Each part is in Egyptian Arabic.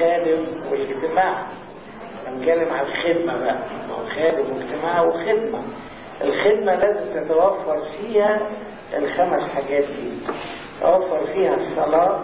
الخادم والاجتماع هنتكلم عن الخدمة بقى ما هو خادم واجتماع وخدمة الخدمة لازم تتوفر فيها الخمس حاجات دي توفر فيها الصلاة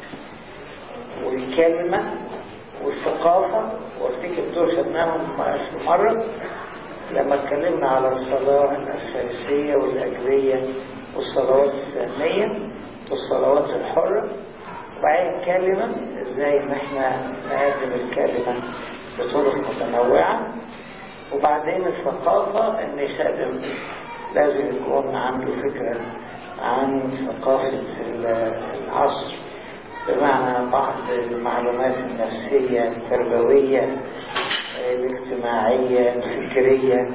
والكلمة والثقافة وافتكر دول خدناهم في مرة لما اتكلمنا على الصلاة الفارسية والأجرية والصلوات السامية والصلوات الحرة وبعدين الكلمة ازاي ان احنا نقدم الكلمة بطرق متنوعة وبعدين الثقافة ان الخادم لازم يكون عنده فكرة عن ثقافة العصر بمعنى بعض المعلومات النفسية التربوية الاجتماعية الفكرية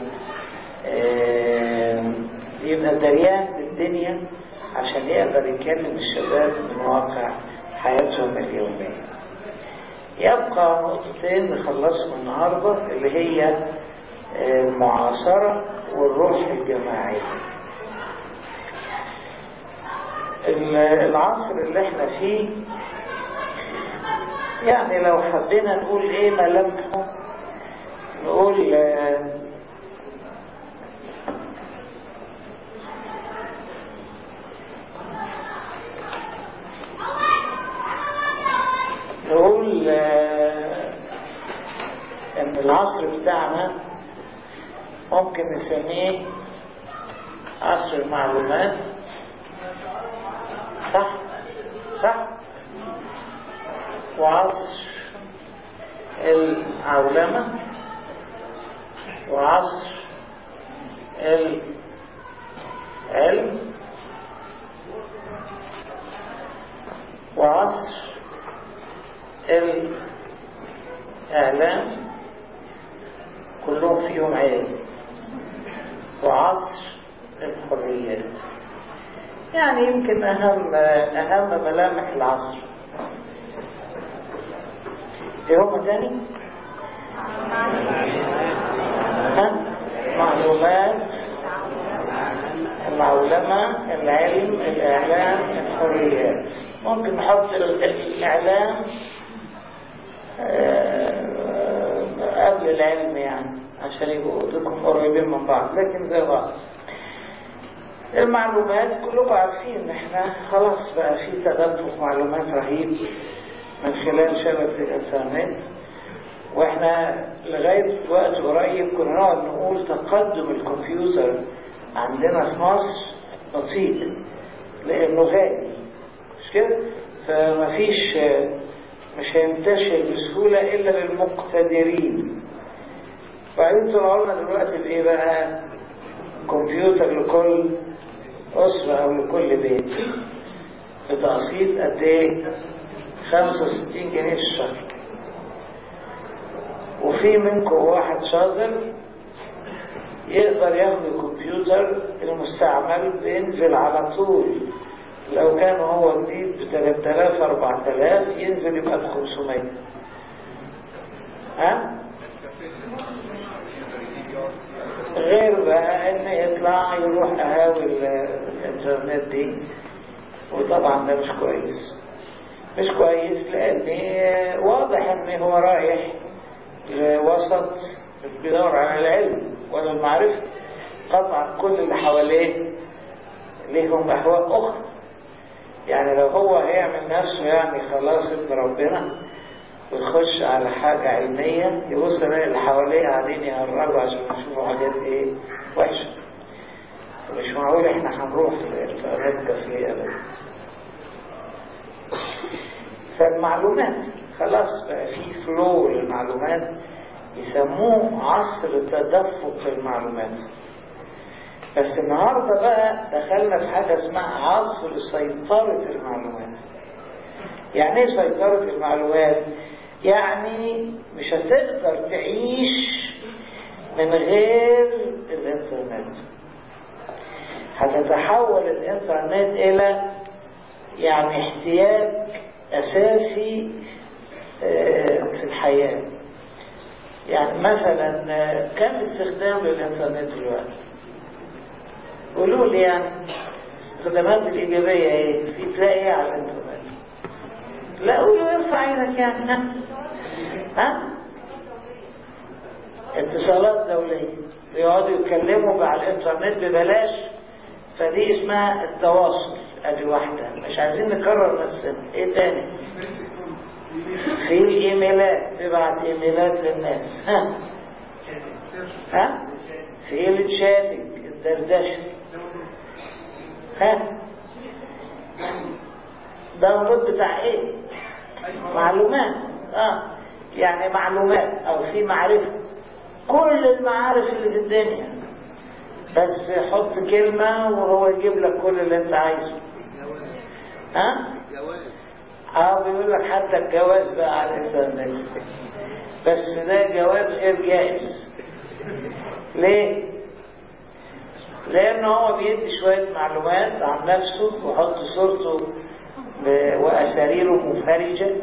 يبقى دريان بالدنيا عشان يقدر يكلم الشباب من واقع حياتهم اليومية يبقى نقطتين نخلصهم النهاردة اللي هي المعاصرة والروح الجماعية العصر اللي احنا فيه يعني لو حبينا نقول ايه ملامحه نقول نقول ان العصر بتاعنا ممكن نسميه عصر المعلومات صح صح وعصر العولمة وعصر العلم وعصر الإعلام كلهم فيهم علم وعصر الحريات يعني يمكن أهم أهم ملامح العصر ايه هم تاني؟ ها؟ معلومات المعلومة العلم الإعلام الحريات ممكن نحط الإعلام قبل العلم يعني عشان يبقوا تكون قريبين من بعض لكن زي بعض المعلومات كلكم عارفين ان احنا خلاص بقى في تدفق معلومات رهيب من خلال شبكة الانترنت واحنا لغاية وقت قريب كنا نقعد نقول تقدم الكمبيوتر عندنا في مصر بطيء لانه غالي مش كده فمفيش مش هينتشر بسهولة الا للمقتدرين بعدين طلعوا لنا دلوقتي بايه بقى كمبيوتر لكل أسرة أو لكل بيت بتقسيط قد إيه؟ 65 جنيه في الشهر وفي منكم واحد شاطر يقدر ياخد الكمبيوتر المستعمل بينزل على طول لو كان هو جديد ب 3000 4000 ينزل يبقى ب 500 ها؟ غير بقى ان يطلع يروح قهاوي الانترنت دي وطبعا ده مش كويس مش كويس لان واضح ان هو رايح لوسط بيدور على العلم ولا المعرفة طبعا كل اللي حواليه ليهم اهواء اخرى يعني لو هو هيعمل نفسه يعني خلاص ابن ربنا ويخش على حاجة علمية يبص يلاقي اللي حواليه قاعدين يهرجوا عشان يشوفوا حاجات ايه وحشة مش معقول احنا هنروح في الانترنت كافيه ابدا فالمعلومات خلاص بقى في فلو للمعلومات يسموه عصر تدفق المعلومات بس النهاردة بقى دخلنا في حاجة اسمها عصر سيطرة المعلومات يعني ايه سيطرة المعلومات يعني مش هتقدر تعيش من غير الانترنت هتتحول الانترنت الى يعني احتياج اساسي في الحياة يعني مثلا كم استخدام للانترنت دلوقتي قولوا لي يعني الاستخدامات الايجابية ايه في تلاقي ايه على الانترنت لا قولوا ارفع عينك يعني ها ها اتصالات دولية بيقعدوا يتكلموا على الانترنت ببلاش فدي اسمها التواصل ادي واحدة مش عايزين نكرر نفسنا ايه تاني في الايميلات تبعت ايميلات للناس ها ها في الشاتنج الدردشة ها داونلود بتاع ايه معلومات اه يعني معلومات او في معرفة كل المعارف اللي في الدنيا بس حط كلمة وهو يجيب لك كل اللي انت عايزه ها اه بيقول لك حتى الجواز بقى على الانترنت بس ده جواز غير جائز ليه لان هو بيدي شوية معلومات عن نفسه ويحط صورته واساريره مفرجة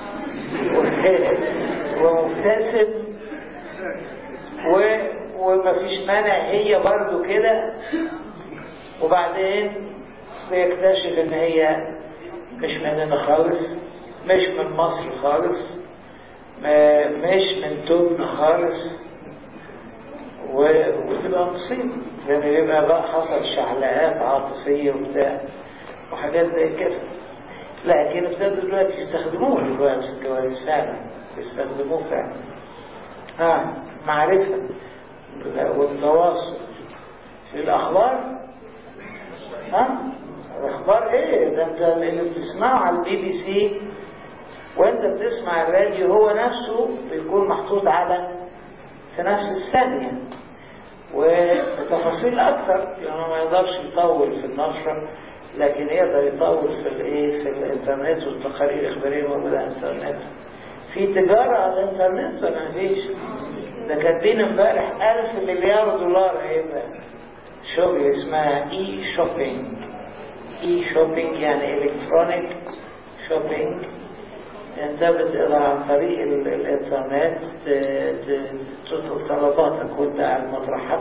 ومبتسم و... ومفيش مانع هي برضو كده وبعدين بيكتشف ان هي مش مننا خالص مش من مصر خالص مش من تبنا خالص و... وتبقى مصيبة لان يبقى بقى حصل شعلقات عاطفية وبتاع وحاجات زي كده لكن ابتدوا دلوقتي يستخدموه دلوقتي في الجواز فعلا يستخدموه فعلا ها معرفة والتواصل في الأخبار ها الأخبار إيه ده أنت اللي بتسمعه على البي بي سي وأنت بتسمع الراديو هو نفسه بيكون محطوط على في نفس الثانية وتفاصيل أكثر لأنه ما يقدرش يطول في النشرة لكن يقدر يطول في الايه في الانترنت والتقارير الاخباريه موجوده على الانترنت في تجاره على الانترنت ولا مفيش ده كاتبين امبارح 1000 مليار دولار هيبقى شغل اسمها اي شوبينج اي شوبينج يعني الكترونيك شوبينج انت بتقدر عن طريق الانترنت تطلب طلباتك وانت قاعد مطرحك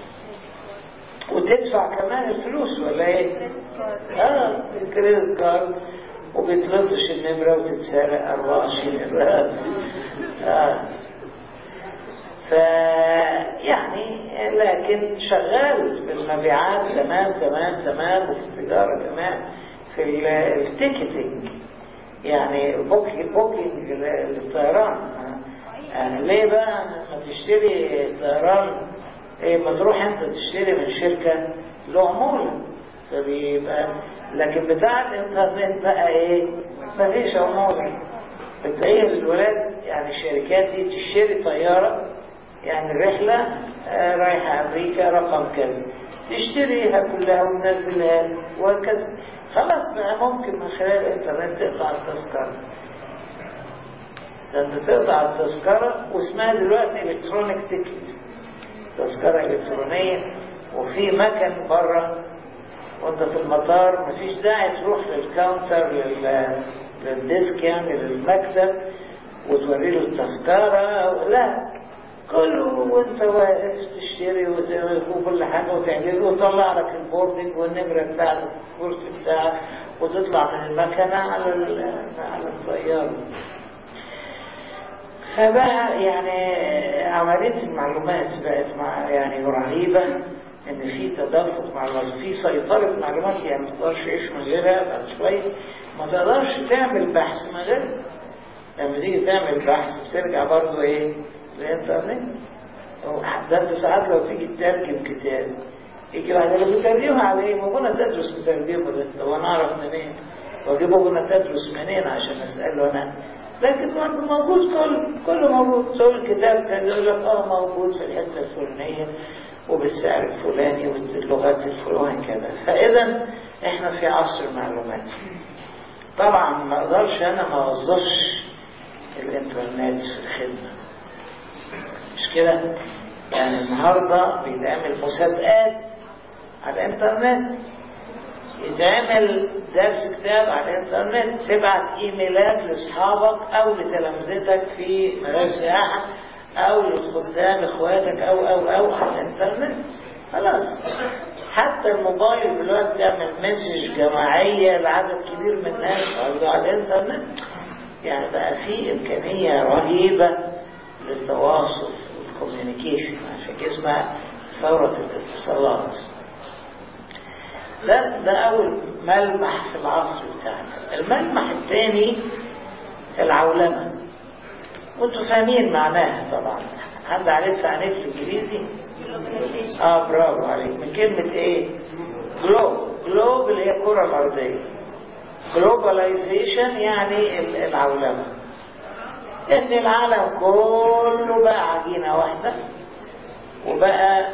وتدفع كمان الفلوس ولا ايه اه الكريدت كارد وبتلطش النمرة وتتسرق 24 نمرة آه. ف يعني لكن شغال في المبيعات تمام تمام تمام وفي التجارة تمام في التيكتنج يعني بوكينج بوكينج للطيران آه. ليه بقى ما تشتري طيران ايه ما تروح انت تشتري من شركة له عمولة فبيبقى لكن بتاع الانترنت بقى ايه مفيش عمولة بتلاقي الولاد يعني الشركات دي تشتري طيارة يعني الرحلة آه رايحة امريكا رقم كذا تشتريها كلها وتنزلها وكذا خلاص بقى ممكن من خلال الانترنت تقطع التذكرة ده انت تقطع التذكرة واسمها دلوقتي الكترونيك تيكت تذكرة إلكترونية وفي مكان بره وانت في المطار مفيش داعي تروح للكاونتر لل... للديسك يعني للمكتب وتوري له التذكرة لا كله وانت واقف تشتري وكل حاجة وتعمله ويطلع لك البوردنج والنمرة بتاعت الكرسي بتاعك وتطلع من المكنة على على الطيارة فبقى يعني عملية المعلومات بقت مع يعني رهيبة ان في تدفق معلومات في سيطرة معلومات يعني ما تقدرش تعيش من غيرها بعد شوية ما تقدرش تعمل بحث من غيرها لما تيجي تعمل بحث ترجع برضه ايه للانترنت ده انت ساعات لو تيجي تترجم كتاب يجي بعد اللي بترجمها على ايه؟ ما كنا تدرس مترجمه ده طب انا اعرف منين؟ واجيبه كنا تدرس منين عشان اساله انا لكن موجود كله كله موجود سوى الكتاب كان يقول لك اه موجود في الحته الفلانيه وبالسعر الفلاني واللغات الفلانية كذا فاذا احنا في عصر المعلومات طبعا ما اقدرش انا ما اوظفش الانترنت في الخدمه مش كده يعني النهارده بيتعمل مسابقات على الانترنت يتعمل درس كتاب على الانترنت تبعت ايميلات لاصحابك او لتلامذتك في مدارس سياحه او لخدام اخواتك او او او على الانترنت خلاص حتى الموبايل دلوقتي تعمل مسج جماعيه لعدد كبير من الناس برضه على الانترنت يعني بقى في إمكانية رهيبة للتواصل والكوميونيكيشن عشان كده اسمها ثورة الاتصالات ده ده أول ملمح في العصر بتاعنا الملمح الثاني العولمة وانتوا فاهمين معناها طبعا حد عارف تعريف الانجليزي اه برافو عليك من كلمة ايه جلوب جلوب اللي هي الكرة الأرضية جلوباليزيشن يعني العولمة ان العالم كله بقى عجينة واحدة وبقى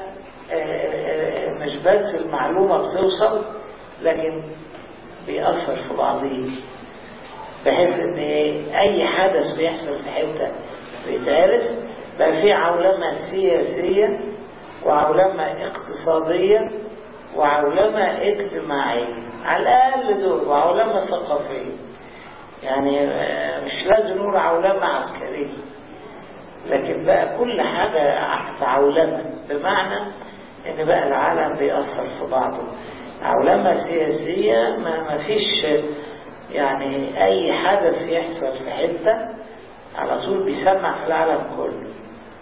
مش بس المعلومة بتوصل لكن بيأثر في بعضيه بحيث ان اي حدث بيحصل في حتة بيتعرف بقى في عولمة سياسية وعولمة اقتصادية وعولمة اجتماعية على الأقل دول وعولمة ثقافية يعني مش لازم نقول عولمة عسكرية لكن بقى كل حاجة في عولمة بمعنى ان بقى العالم بيأثر في بعضه عولمة سياسية ما, ما فيش يعني اي حدث يحصل في حتة على طول بيسمع في العالم كله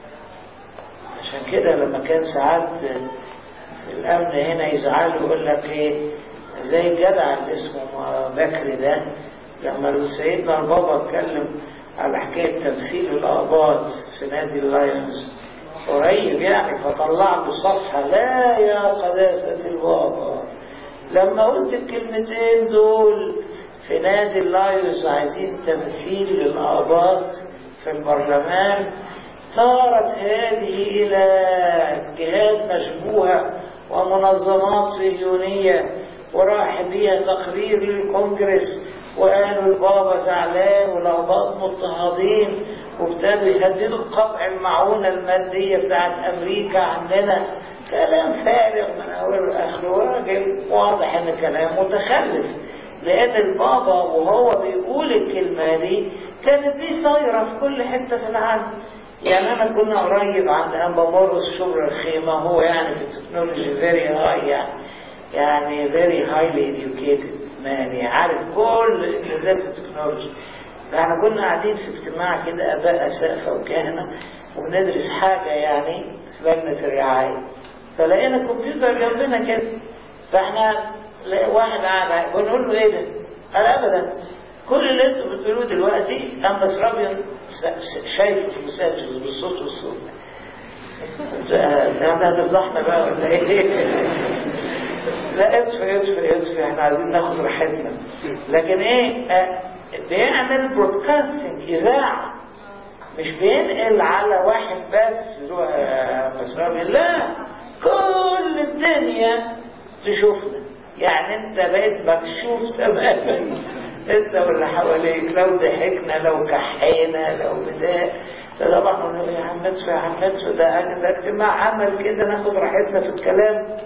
عشان كده لما كان ساعات في الامن هنا يزعلوا يقول لك ايه زي الجدع اللي اسمه بكري ده لما سيدنا البابا اتكلم على حكايه تمثيل الاباط في نادي اللايونز قريب يعني فطلع له صفحه لا يا قذافه البابا لما قلت الكلمتين دول في نادي اللايونز عايزين تمثيل للاباط في البرلمان صارت هذه إلى جهات مشبوهة ومنظمات صهيونية وراح بيها تقرير للكونجرس وقالوا البابا زعلان والأقباط مضطهدين وابتدوا يهددوا بقطع المعونة المادية بتاعت أمريكا عندنا كلام فارغ من أول لآخره وراجل واضح إن كلام متخلف لأن البابا وهو بيقول الكلمة دي كانت دي طايرة في كل حتة في العالم يعني أنا كنا قريب عند أنبا مرقس شبر الخيمة هو يعني في التكنولوجي فيري هاي يعني يعني فيري هايلي educated يعني عارف كل إنجازات التكنولوجي احنا كنا قاعدين في اجتماع كده آباء أسقفة وكهنة وبندرس حاجة يعني في لجنة الرعاية فلقينا كمبيوتر جنبنا كده فاحنا واحد قاعد بنقول له ايه ده؟ قال ابدا كل اللي انتوا بتقولوه دلوقتي اما سرابيون شايفه في المساجد بالصوت والصوت ده هتفضحنا بقى ولا ايه؟ لا اطفي اطفي اطفي احنا عايزين ناخد راحتنا لكن ايه اه بيعمل برودكاستنج اذاعه مش بينقل على واحد بس مسرابي لا كل الدنيا تشوفنا يعني انت بقيت مكشوف تماما انت واللي حواليك لو ضحكنا لو كحينا لو بتاع ده طبعا نقول له يا عم ادفع يا عم ادفع ده ده اجتماع عمل كده ناخد راحتنا في الكلام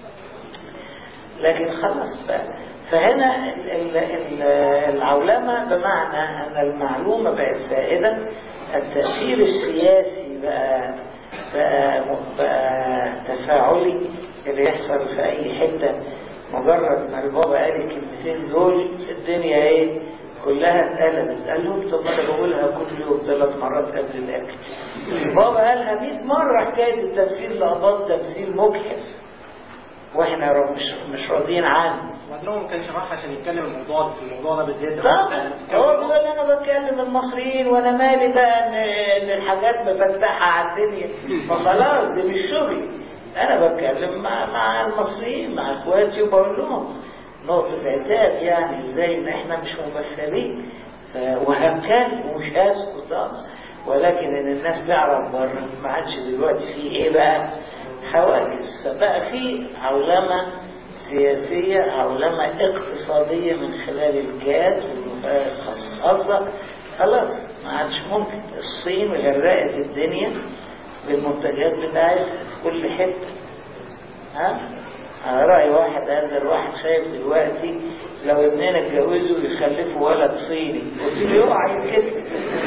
لكن خلاص بقى فهنا ال ال العولمة بمعنى ان المعلومة بقت سائدة التأثير السياسي بقى بقى, بقى تفاعلي اللي يحصل في اي حتة مجرد ما البابا قال الكلمتين دول الدنيا ايه كلها اتقلبت قال لهم طب انا بقولها كل يوم ثلاث مرات قبل الاكل البابا قالها 100 مره حكايه التمثيل لقباط تمثيل مجحف واحنا مش مش راضيين عنه وبعدين هو ما كانش راح عشان يتكلم الموضوع في الموضوع ده بالذات طبعا هو بيقول انا بتكلم المصريين وانا مالي بقى ان ان الحاجات مفتحه على الدنيا فخلاص دي مش شغلي انا بتكلم مع مع المصريين مع اخواتي وبقول لهم نقطة عتاب يعني ازاي ان احنا مش ممثلين وهكذا ومش هسكت ولكن ان الناس تعرف بره ما عادش دلوقتي في ايه بقى حواجز فبقى في عولمة سياسية عولمة اقتصادية من خلال الجاد والوفاة الخاصة خلاص ما عادش ممكن الصين غرقت الدنيا بالمنتجات بتاعتها في كل حتة ها على رأي واحد قال ده الواحد خايف دلوقتي لو اتنين اتجوزوا يخلفوا ولد صيني قلت له يقع كده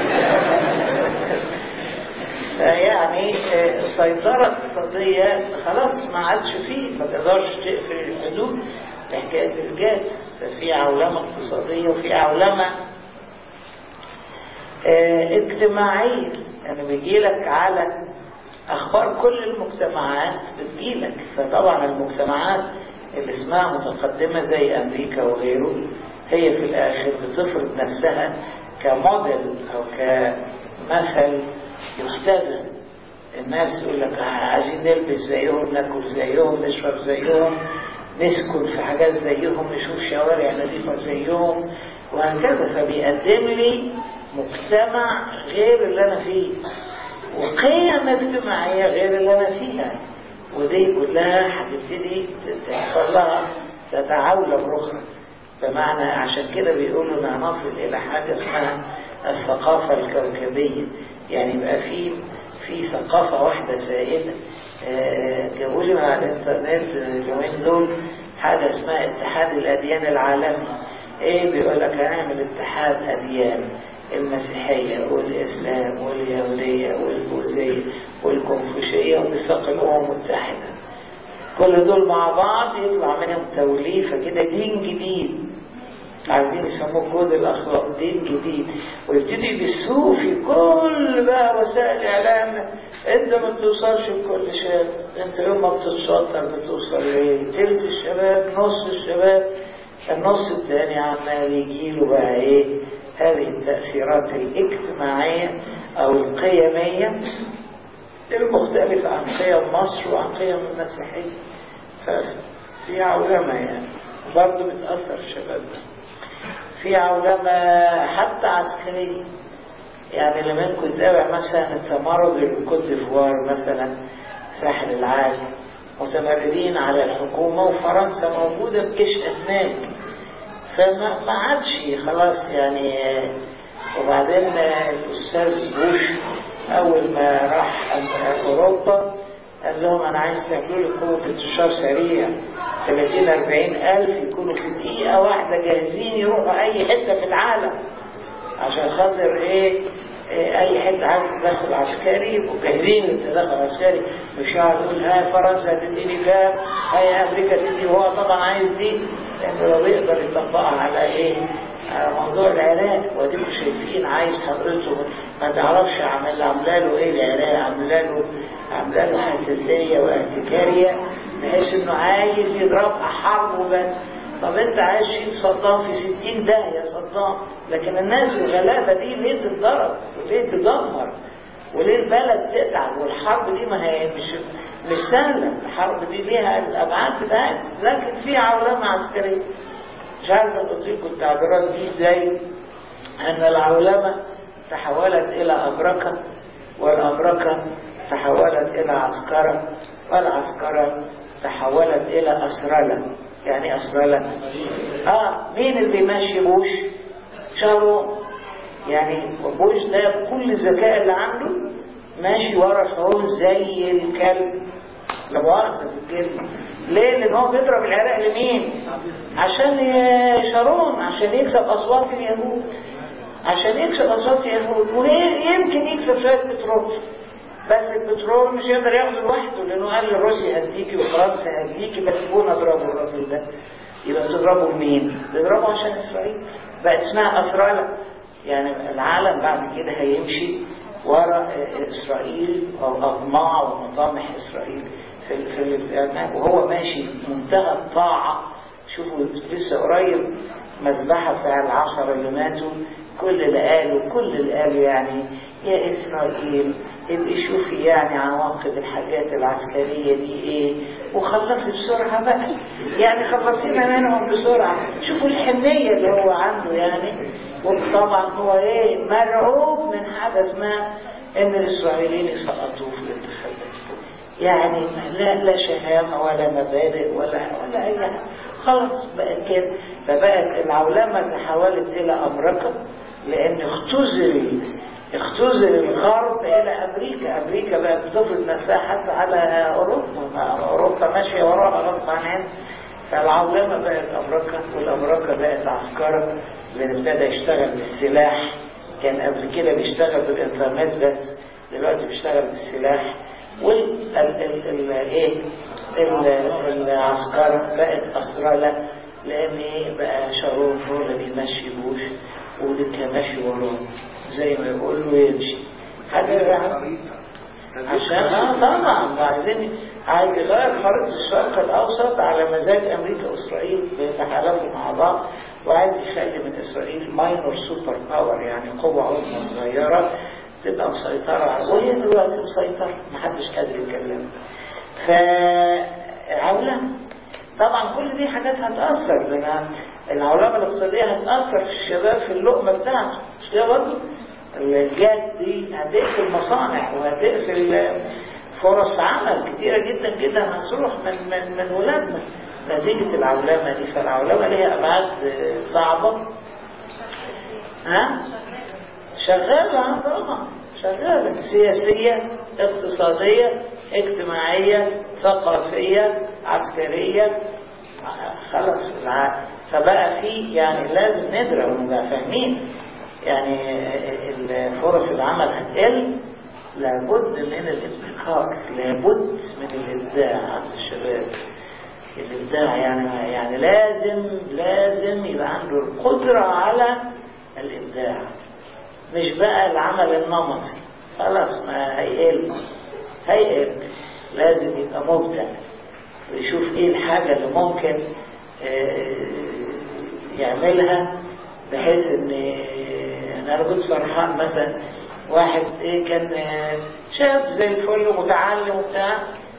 يعني السيطرة الاقتصادية خلاص ما عادش فيه ما تقدرش تقفل الحدود لحكاية الجات ففي عولمة اقتصادية وفي عولمة اه اجتماعية يعني بيجيلك على أخبار كل المجتمعات بتجيلك فطبعا المجتمعات اللي اسمها متقدمة زي أمريكا وغيره هي في الآخر بتفرض نفسها كموديل أو كمثل يحتذى الناس يقول لك عايزين نلبس زيهم ناكل زيهم نشرب زيهم نسكن في حاجات زيهم نشوف شوارع نظيفة زيهم وهكذا فبيقدم لي مجتمع غير اللي أنا فيه وقيم اجتماعية غير اللي أنا فيها ودي كلها هتبتدي تحصل لها تتعاولة أخرى بمعنى عشان كده بيقولوا انها نصل الى حاجة اسمها الثقافة الكوكبية يعني يبقى في في ثقافة واحدة سائدة جابوا لي على الانترنت اليومين دول حاجة اسمها اتحاد الأديان العالمي ايه بيقول لك هنعمل اتحاد أديان المسيحية والإسلام واليهودية والبوذية والكونفوشية وميثاق الأمم المتحدة كل دول مع بعض يطلع منهم توليفة كده دين جديد عايزين يسموه كود الأخلاق دين جديد ويبتدي يبثوه في كل بقى وسائل الإعلام أنت ما بتوصلش لكل شاب أنت يوم ما بتتشطر بتوصل ليه تلت الشباب نص الشباب النص الثاني عمال يجيله بقى إيه هذه التأثيرات الاجتماعية أو القيمية المختلفة عن قيم مصر وعن قيم المسيحية ففي عولمة يعني برضه بتأثر الشباب في عولمة حتى عسكرية يعني لما كنت تتابع مثلا التمرد الكوت ديفوار مثلا ساحل العاج متمردين على الحكومة وفرنسا موجودة بجيش هناك فما ما عادش خلاص يعني وبعدين الأستاذ بوش أول ما راح أوروبا قال لهم أنا عايز تعملوا لي قوة انتشار سريع 30 40 ألف يكونوا في دقيقة واحدة جاهزين يروحوا أي حتة في العالم عشان خاطر إيه, إيه أي حتة عايز تدخل عسكري يبقوا جاهزين للتدخل عسكري مش يقعد يقول ها فرنسا تديني كام هاي أمريكا تدي وهو طبعا عايز دي لأنه لو يقدر يطبقها على إيه على موضوع العراق واديكم شايفين عايز حضرته ما تعرفش عامل عامله له ايه العراق عامله له عامله له حساسيه واحتكاريه بحيث انه عايز يضربها حرب وبس طب انت عايز تشيل صدام في 60 داهيه صدام لكن الناس الغلابه دي ليه تتضرب وليه تدمر وليه البلد تتعب والحرب دي ما هي مش مش سهله الحرب دي ليها الابعاد بتاعتها لكن في عولمه عسكريه مش عارف انا قلت لكم التعبيرات دي ازاي ان العولمه تحولت الى ابركه والابركه تحولت الى عسكره والعسكره تحولت الى اسرله يعني اسرله اه مين اللي بيمشي بوش شارو يعني بوش ده بكل الذكاء اللي عنده ماشي ورا شارون زي الكلب لا مؤاخذه في الكلمه ليه؟ لأن هو بيضرب العراق لمين؟ عشان شارون عشان يكسب أصوات اليهود عشان يكسب أصوات اليهود ويمكن يكسب شوية بترول بس البترول مش يقدر ياخده لوحده لأنه قال لروسيا هديكي وفرنسا هديكي بس سيبونا اضربوا الراجل ده يبقى بتضربوا لمين؟ بتضربوا عشان إسرائيل بقت اسمها أسرالة يعني العالم بعد كده هيمشي ورا إسرائيل أو أطماع ومطامح إسرائيل في في وهو ماشي منتهى الطاعة شوفوا لسه قريب مذبحة بتاع العشرة اللي ماتوا كل اللي قالوا كل اللي قالوا يعني يا إسرائيل ابقي شوفي يعني عواقب الحاجات العسكرية دي ايه وخلصي بسرعة بقى يعني خلصينا منهم بسرعة شوفوا الحنية اللي هو عنده يعني وطبعا هو ايه مرعوب من حاجة اسمها ان الاسرائيليين يسقطوه في الانتخابات يعني لا لا شهامة ولا مبادئ ولا ولا أي حاجة خلاص بقى كده فبقت العولمة تحولت إلى أمريكا لأن اختزل اختزل الغرب إلى أمريكا أمريكا بقت بتفرض نفسها حتى على أوروبا أوروبا ماشية وراها غصب عنها فالعولمة بقت أمريكا والأمريكا بقت عسكرة لأن ابتدى يشتغل بالسلاح كان قبل كده بيشتغل بالإنترنت بس دلوقتي بيشتغل بالسلاح وال ايه العسكرة بقت أسرلة لان ايه بقى شارون هو اللي بيمشي بوش ودكة ماشي وراه زي ما يقول له يمشي حاجة عشان اه طبعا عايزين عايز يغير خريطة الشرق الأوسط على مزاج أمريكا وإسرائيل بيتحالفوا مع بعض وعايز يخلي من إسرائيل ماينور سوبر باور يعني قوة عظمى صغيرة تبقى مسيطرة على وهي دلوقتي مسيطرة محدش قادر يكلمها فعولمة طبعا كل دي حاجات هتأثر لأن العولمة الاقتصادية هتأثر في الشباب في اللقمة بتاعته مش كده برضه؟ الجات دي هتقفل مصانع وهتقفل فرص عمل كتيرة جدا جدا هتروح من من من ولادنا نتيجة العولمة دي فالعولمة ليها أبعاد صعبة ها؟ شغالة طبعا شغالة سياسية اقتصادية اجتماعية ثقافية عسكرية خلاص فبقى في يعني لازم ندرى ونبقى فاهمين يعني فرص العمل هتقل لابد من الابتكار لابد من الابداع عند الشباب الابداع يعني يعني لازم لازم يبقى عنده القدرة على الابداع مش بقى العمل النمطي خلاص ما هيقل هيقل لازم يبقى مبدع ويشوف ايه الحاجة اللي ممكن يعملها بحيث ان انا كنت فرحان مثلا واحد ايه كان شاب زي الفل ومتعلم وبتاع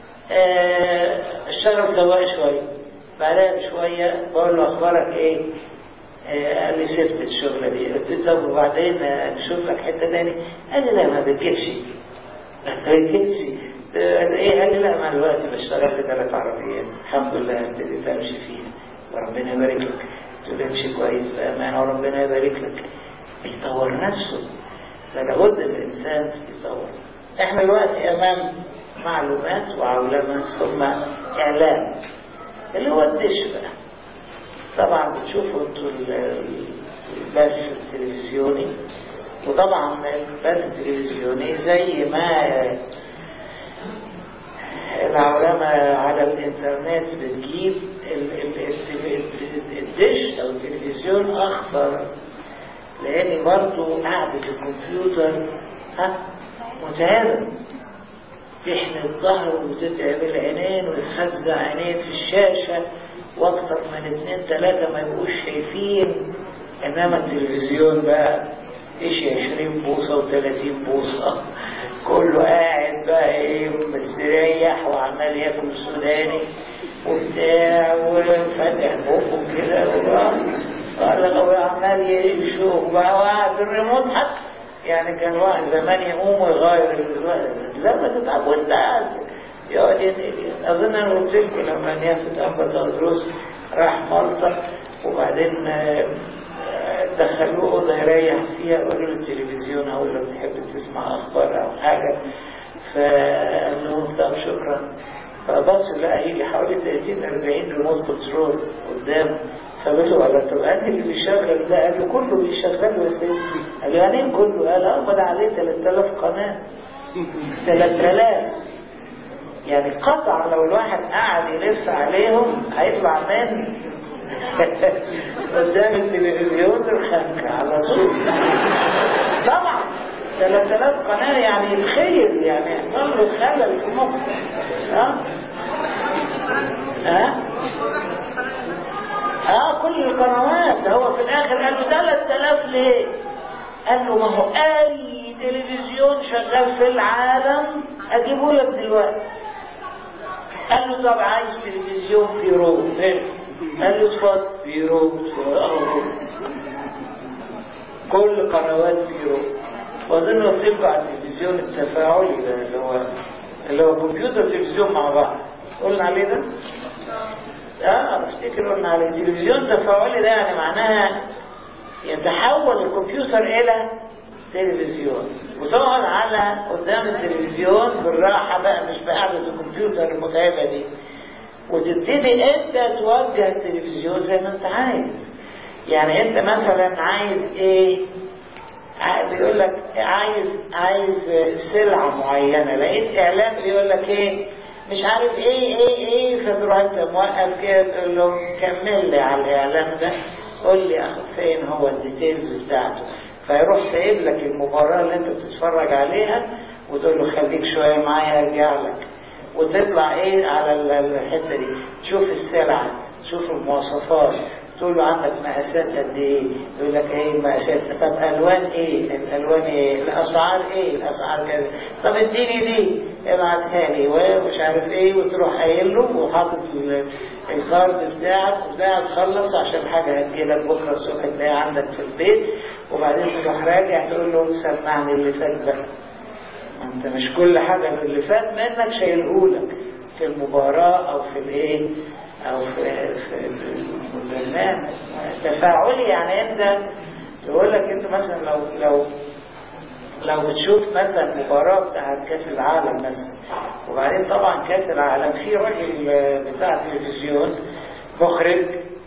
اشتغل سواق شويه بعدها بشويه بقول له اخبارك ايه قال لي سبت الشغله دي قلت له طب وبعدين نشوف لك حته تاني قال لي لا ما بتجيبش ما بتجيبش ايه قال لي لا ما دلوقتي بشتغل في ثلاث عربيات الحمد لله ابتديت امشي فيها وربنا يبارك لك قلت له امشي كويس بامانه وربنا يبارك لك يطور نفسه فلابد الانسان يطور احنا دلوقتي امام معلومات وعولمه ثم اعلام اللي هو الدش بقى طبعا بتشوفوا انتوا البث التلفزيوني وطبعا البث التلفزيوني زي ما العلماء على الانترنت بتجيب الدش او التلفزيون اخطر لان برضو قعدة الكمبيوتر ها متعبة تحني الظهر وتتعب العينين وتخزع عينين في الشاشة واكتر من اتنين تلاتة ما يبقوش شايفين انما التلفزيون بقى ايش عشرين بوصة وتلاتين بوصة كله قاعد بقى ايه مستريح وعمال ياكل سوداني وبتاع وفاتح بقه كده قال هو عمال يشوف بقى وقاعد الريموت حتى يعني كان واحد زمان يقوم ويغير لا ما تتعب وانت قاعد يقعد اظن انا قلت لكم لما نيافت ابا تدرس راح مالطا وبعدين دخلوه اوضه يريح فيها قالوا له التلفزيون او لو تحب تسمع اخبار او حاجه فقال لهم طب شكرا فبص لقى يجي حوالي 30 40 ريموت كنترول قدامه فقالوا على طب انا اللي بيشغل ده قال له كله بيشغله يا سيدي قال له يعني ايه كله قال اه ده عليه 3000 قناه 3000 يعني قطع لو الواحد قعد يلف عليهم هيطلع من قدام التلفزيون الخنكة على طول طبعا 3000 قناة يعني الخير يعني يحصل له خلل في المخ ها ها اه كل القنوات ده هو في الاخر قال له 3000 ليه قال له ما هو اي تلفزيون شغال في العالم اجيبه لك دلوقتي قال له طب عايز تلفزيون في رو قال له اتفضل في رو كل قنوات في رو واظن قلت لكم على التلفزيون التفاعلي ده اللي هو اللي هو كمبيوتر تلفزيون مع بعض قلنا عليه ده؟ اه افتكر قلنا عليه تلفزيون تفاعلي ده يعني معناها يتحول الكمبيوتر الى تلفزيون وتقعد على قدام التلفزيون بالراحة بقى مش بقعدة الكمبيوتر المتعبة دي وتبتدي انت توجه التلفزيون زي ما انت عايز يعني انت مثلا عايز ايه بيقول لك عايز عايز سلعة معينة لقيت اعلان بيقول لك ايه مش عارف ايه ايه ايه فتروح انت موقف كده تقول له كمل لي على الاعلان ده قول لي اخد فين هو الديتيلز بتاعته فيروح سايب لك المباراة اللي انت بتتفرج عليها وتقول له خليك شوية معايا ارجع لك وتطلع ايه على الحتة دي تشوف السلعة تشوف المواصفات تقول له عندك مقاسات قد ايه يقول لك ايه المقاسات طب الوان ايه الالوان ايه الاسعار ايه الاسعار كذا طب اديني دي ابعتها لي ومش عارف ايه وتروح قايل له وحاطط الكارد بتاعك وبتاع تخلص عشان حاجه هتجيلك بكره الصبح تلاقيها عندك في البيت وبعدين تروح راجع تقول له سمعني اللي فات ده انت مش كل حاجه من اللي فات منك شايلهولك في المباراه او في الايه او في في البرنامج تفاعلي يعني انت يقول لك انت مثلا لو لو لو بتشوف مثلا مباراة بتاعت كأس العالم مثلا وبعدين طبعا كأس العالم في راجل بتاع التلفزيون مخرج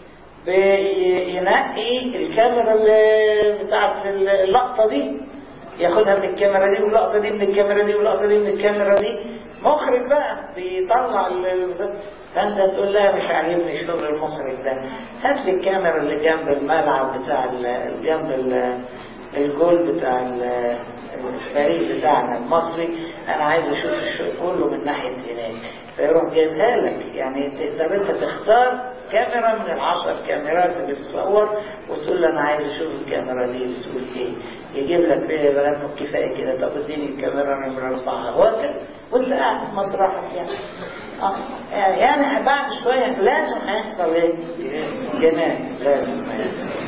بينقي الكاميرا اللي بتاعت اللقطة دي ياخدها من الكاميرا دي واللقطة دي من الكاميرا دي واللقطة دي من الكاميرا دي مخرج بقى بيطلع فانت تقول لا مش عاجبني شغل المخرج ده هات لي الكاميرا اللي جنب الملعب بتاع جنب الجول بتاع الفريق بتاعنا المصري انا عايز اشوف الشغل كله من ناحيه هناك فيروح جايبها لك يعني تقدر انت تختار كاميرا من العشر كاميرات اللي بتصور وتقول له انا عايز اشوف الكاميرا دي بتقول ايه يجيب لك ايه بقى كفايه كده طب اديني الكاميرا نمره اربعه وهكذا وانت قاعد في مطرحك يعني اه يعني بعد شويه لازم هيحصل ايه؟ جنان لازم هيحصل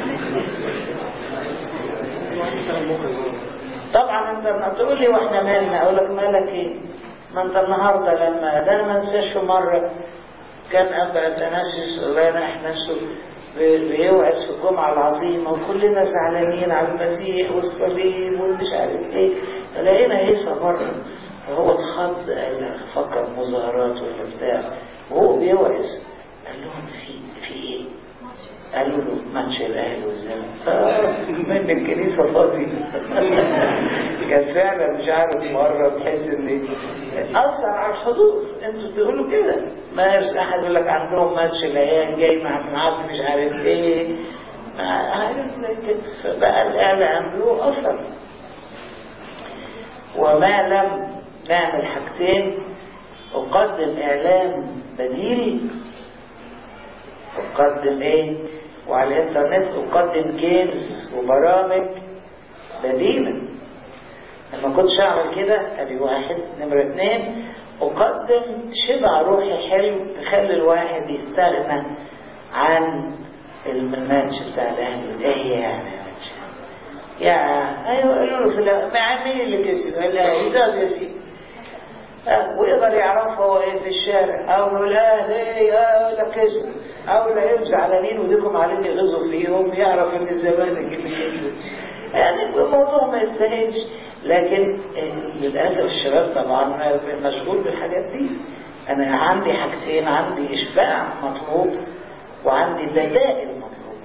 طبعا انت لما تقول لي واحنا مالنا اقول لك مالك ايه ما انت النهارده لما ده انا ما انساش مره كان ابا اثناسيوس الله يرحم نفسه بيوعظ في الجمعه العظيمه وكلنا زعلانين على المسيح والصليب والمش عارف ايه لقينا هيصه مره فهو اتخض قال فكر مظاهرات ولا بتاع وهو بيوعظ قال لهم في في ايه؟ قالوا له ماتش الاهلي والزمالك من الكنيسه فاضي كان فعلا مش عارف مره بحيث ان اثر على الحضور انتوا تقولوا كده ما يرس احد يقول لك عندهم ماتش الايام جاي مع معاك مش عارف ايه عارف زي كده فبقى الاعلام له اثر وما لم نعمل حاجتين اقدم اعلام بديل أقدم إيه؟ وعلى الإنترنت أقدم جيمز وبرامج بديلة لما كنتش أعمل كده أدي واحد نمرة اتنين أقدم شبع روحي حلو تخلي الواحد يستغنى عن الماتش بتاع الأهلي إيه يعني ماتش يا أيوة قالوا له في مع مين اللي كسب؟ قال لا ده يا سيدي ويقدر يعرف هو ايه في الشارع او لا ليه لا كسب او لا يبقوا زعلانين وديكم عليهم يغزوا فيهم يعرف ان الزمالك اللي كسب يعني الموضوع ما يستاهلش لكن للاسف الشباب طبعا مشغول بالحاجات دي انا عندي حاجتين عندي اشباع مطلوب وعندي بدائل مطلوب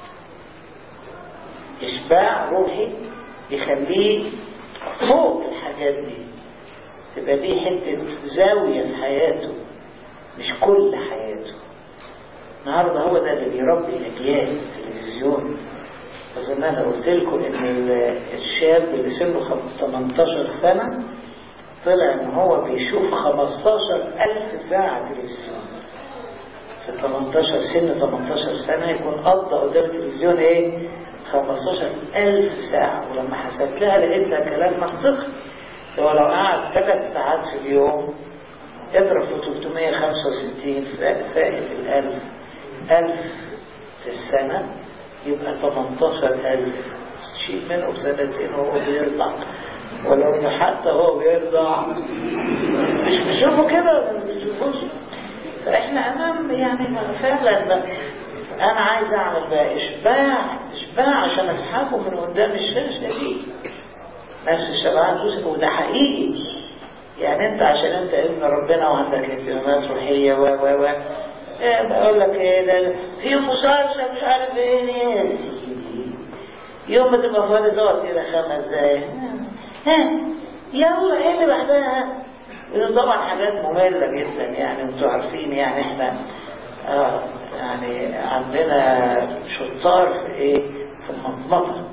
اشباع روحي يخليه فوق الحاجات دي تبقى دي حتة زاوية في حياته مش كل حياته النهاردة هو ده اللي بيربي الأجيال التلفزيون أظن أنا قلت لكم إن الشاب اللي سنه 18 سنة طلع إن هو بيشوف 15 ألف ساعة تلفزيون في 18 سن 18 سنة يكون قضى قدام التلفزيون إيه؟ 15 ألف ساعة ولما حسبت لها لقيت لها كلام منطقي هو لو قعد ثلاث ساعات في اليوم يضرب في 365 فائد الألف ألف في السنة يبقى 18000 شيء منه بسنتين وهو بيرضع ولو انه حتى هو بيرضع مش بيشوفوا كده ولا ما بيشوفوش فاحنا امام يعني فعلا انا عايز اعمل بقى اشباع اشباع عشان اسحبه من قدام الشاشه دي نفس الشبعان توصف وده حقيقي يعني انت عشان انت ابن ربنا وعندك اهتمامات روحية و و و ايه بقول لك ايه ده في مسلسل مش عارف ايه يا سيدي يوم ما تبقى فاضي تقعد كده خمس دقايق ها يلا ايه اللي بعدها ودي طبعا حاجات مملة جدا يعني انتوا عارفين يعني احنا آه يعني عندنا شطار في ايه في المطمطة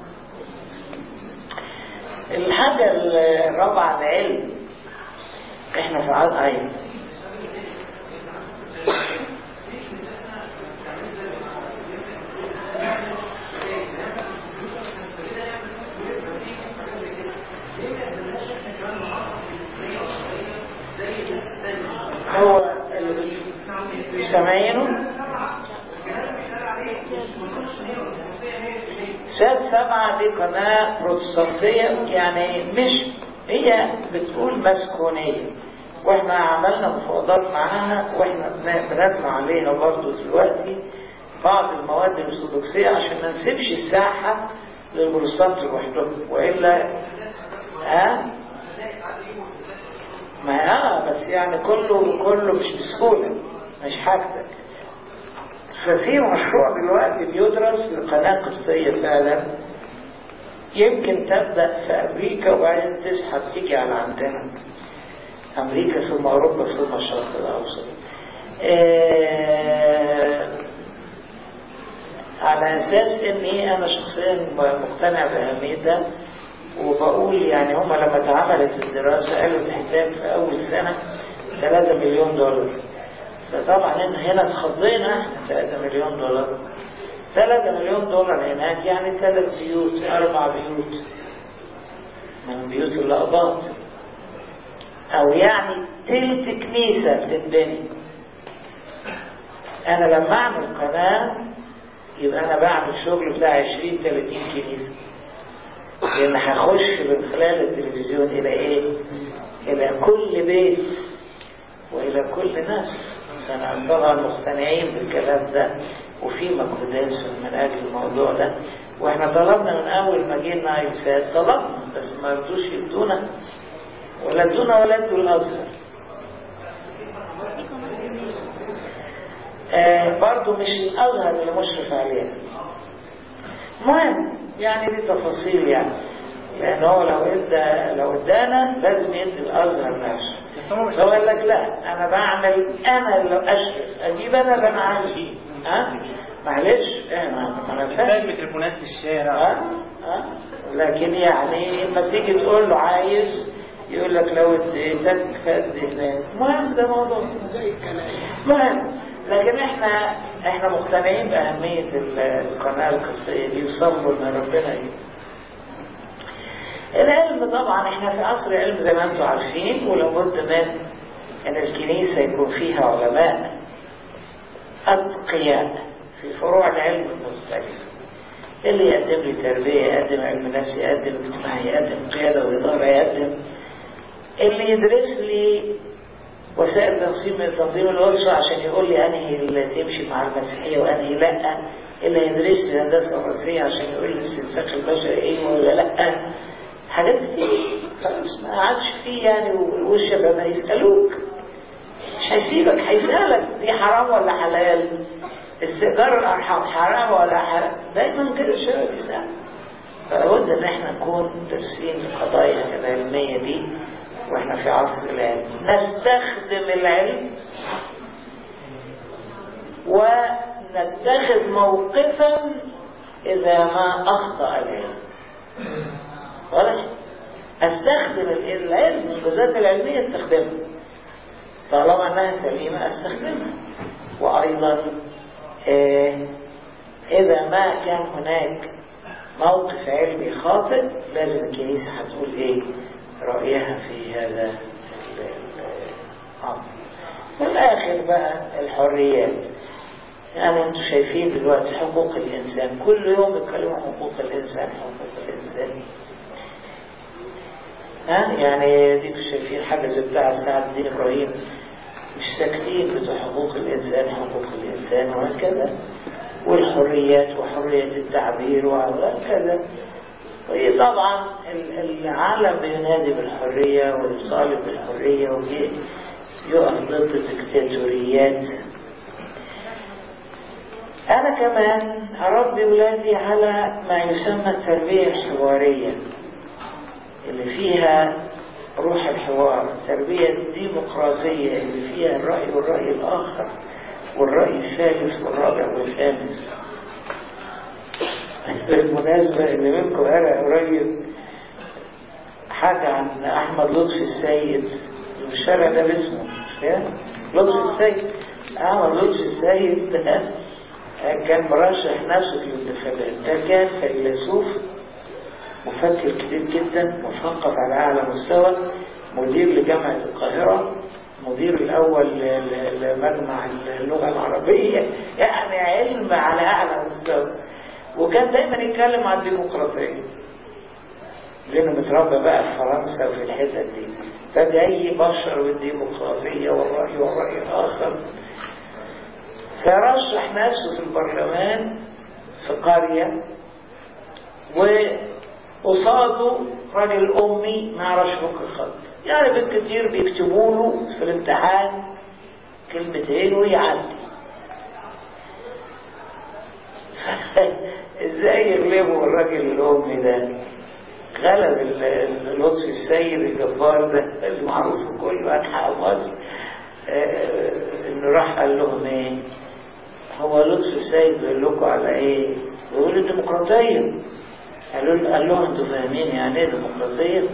الحاجة الرابعة العلم احنا في عاد عين هو اللي سامعينه سات سبعة دي قناة بروتستانتية يعني مش هي بتقول مسكونية واحنا عملنا مفاوضات معاها واحنا بنبنى عليها برضو دلوقتي بعض المواد الارثوذكسية عشان ما نسيبش الساحة للبروتستانت لوحدهم والا ها ما اه بس يعني كله كله مش بسهولة مش حاجتك ففي مشروع دلوقتي بيدرس لقناة قبطية فعلا يمكن تبدأ في أمريكا وبعدين تسحب تيجي على عندنا أمريكا ثم أوروبا ثم الشرق الأوسط آه على أساس إني أنا شخصيا مقتنع بأهميتها وبقول يعني هما لما اتعملت الدراسة قالوا تحتاج في أول سنة 3 مليون دولار فطبعا هنا اتخضينا احنا 3 مليون دولار 3 مليون دولار هناك يعني ثلاث بيوت أربع بيوت من بيوت الأقباط أو يعني تلت كنيسة بتتبني أنا لما أعمل قناة يبقى أنا بعمل شغل بتاع 20 30 كنيسة لأن هخش من خلال التلفزيون إلى إيه؟ إلى كل بيت وإلى كل نفس أنا طبعا مقتنعين بالكلام ده وفي مجهودات من أجل الموضوع ده واحنا طلبنا من أول ما جينا إرسال طلبنا بس ما رضوش يدونا ولا ادونا ولا ادوا الأزهر آه برضو مش الأزهر اللي مشرف عليها المهم يعني دي تفاصيل يعني لأن هو لو ادى لو ادانا لازم يدي الأزهر نفسه فهو قال لك لا أنا بعمل أنا اللي أشرف أجيب أنا اللي أنا عايز ها معلش احنا انا فاهم ميكروفونات في الشارع ها ها لكن يعني لما تيجي تقول له عايز يقول لك لو اديتك فاديتك المهم ده موضوع زي الكلام المهم لكن احنا احنا مقتنعين باهميه القناه القبطيه دي وصبروا ان ربنا ايه العلم طبعا احنا في عصر علم زي ما انتم عارفين ولابد من ان الكنيسه يكون فيها علماء اتقياء في فروع العلم المختلفه اللي يقدم لي تربيه يقدم علم نفس يقدم اجتماع يقدم قياده واداره يقدم اللي يدرس لي وسائل تنظيم تنظيم الأسرة عشان يقول لي أنهي اللي تمشي مع المسيحية وأنهي لأ اللي يدرس لي الهندسة الرئيسية عشان يقول لي استنساخ البشري إيه ولا لأ حاجات كتير خلاص ما عادش فيه يعني والشباب هيسألوك مش هيسيبك هيسألك دي حرام ولا حلال استئجار الأرحام حرام ولا حلال دايما كده الشباب يسأل فلابد إن احنا نكون دارسين القضايا العلمية دي واحنا في عصر العلم نستخدم العلم ونتخذ موقفا اذا ما اخطا العلم واضح استخدم العلم المنجزات العلميه استخدمها طالما انها سليمه استخدمها وايضا آه اذا ما كان هناك موقف علمي خاطئ لازم الكنيسه هتقول ايه رأيها في هذا الأمر والآخر بقى الحريات يعني انتم شايفين دلوقتي حقوق الإنسان كل يوم بيتكلموا حقوق الإنسان حقوق الإنسان ها يعني ديكوا شايفين حاجة زي بتاع سعد الدين إبراهيم مش ساكتين بتوع حقوق الإنسان حقوق الإنسان وهكذا والحريات وحرية التعبير وهكذا وهي طبعا العالم بينادي بالحرية ويطالب بالحرية ويقف ضد الدكتاتوريات أنا كمان أربي ولادي على ما يسمى التربية الحوارية اللي فيها روح الحوار التربية الديمقراطية اللي فيها الرأي والرأي الآخر والرأي الثالث والرابع والخامس بالمناسبة اللي منكم قرأ قريب حاجة عن أحمد لطفي السيد الشارع ده باسمه مش كده؟ لطفي السيد أحمد لطفي السيد ده كان مرشح نفسه في الانتخابات ده كان فيلسوف مفكر كبير جدا مثقف على أعلى مستوى مدير لجامعة القاهرة مدير الأول لمجمع اللغة العربية يعني علم على أعلى مستوى وكان دايما يتكلم عن الديمقراطية لأنه متربى بقى في فرنسا وفي الحتت دي فجاي بشر بالديمقراطية والرأي والرأي الآخر فرشح نفسه في البرلمان في قرية وقصاده راجل أمي ما يعرفش فك الخط يعني بالكثير بيكتبوا له في الامتحان كلمتين ويعدي ازاي يغلبوا الراجل الأمي ده غلب لطفي السيد الجبار ده اللي معروف في كل أنحاء مصر انه راح قال لهم ايه هو لطفي السيد بيقول لكم على ايه بيقول الديمقراطية قالوا قال لهم انتوا فاهمين يعني ايه ديمقراطية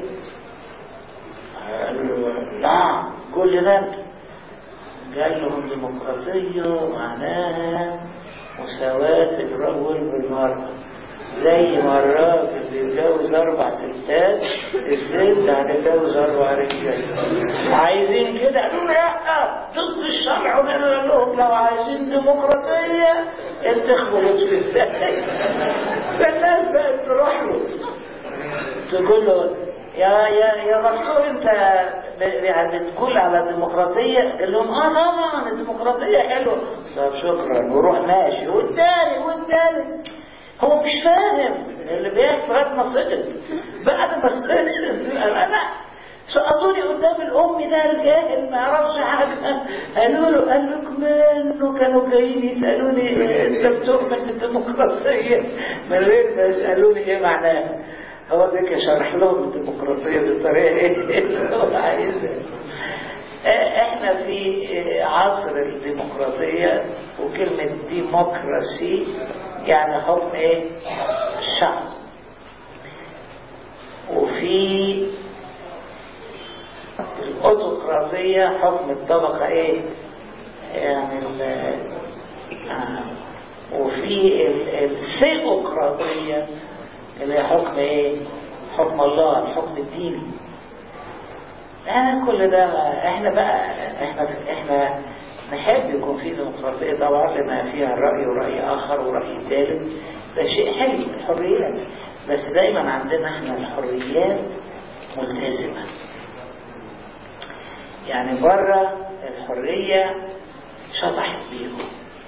قالوا له لا كل ده انت قال لهم ديمقراطية معناها مساواة الرجل بالمرأة زي ما الراجل بيتجوز أربع ستات الست هتتجوز أربع رجال عايزين كده قالوا لا ضد الشرع وقال لهم لو عايزين ديمقراطية انتخبوا لطفي الثاني فالناس بقت تروح له تقول له يا يا يا دكتور انت يعني بتقول على الديمقراطيه قال لهم اه طبعا الديمقراطيه حلوه طب شكرا وروح ماشي والتاني والتالت هو مش فاهم اللي بيحكي لغايه ما سقط بعد ما سقط انا سقطوني قدام الام ده الجاهل ما يعرفش حاجه قالوا له قال لكم انه كانوا جايين يسالوني انت بتؤمن بالديمقراطيه من غير ما يسالوني ايه معناها هو ذاك شرح لهم الديمقراطيه بالطريقه ايه اللي هو عايزها احنا في عصر الديمقراطيه وكلمه ديمقراسي يعني حكم ايه الشعب وفي الاوتوقراطية حكم الطبقة ايه يعني آه. وفي الثيوقراطية اللي هي حكم ايه حكم الله الحكم الديني يعني كل ده احنا بقى احنا احنا نحب يكون في ديمقراطية طبعا لما فيها الرأي ورأي آخر ورأي ثالث ده شيء حلو الحريات بس دايما عندنا احنا الحريات ملتزمة يعني بره الحرية شطحت بيكم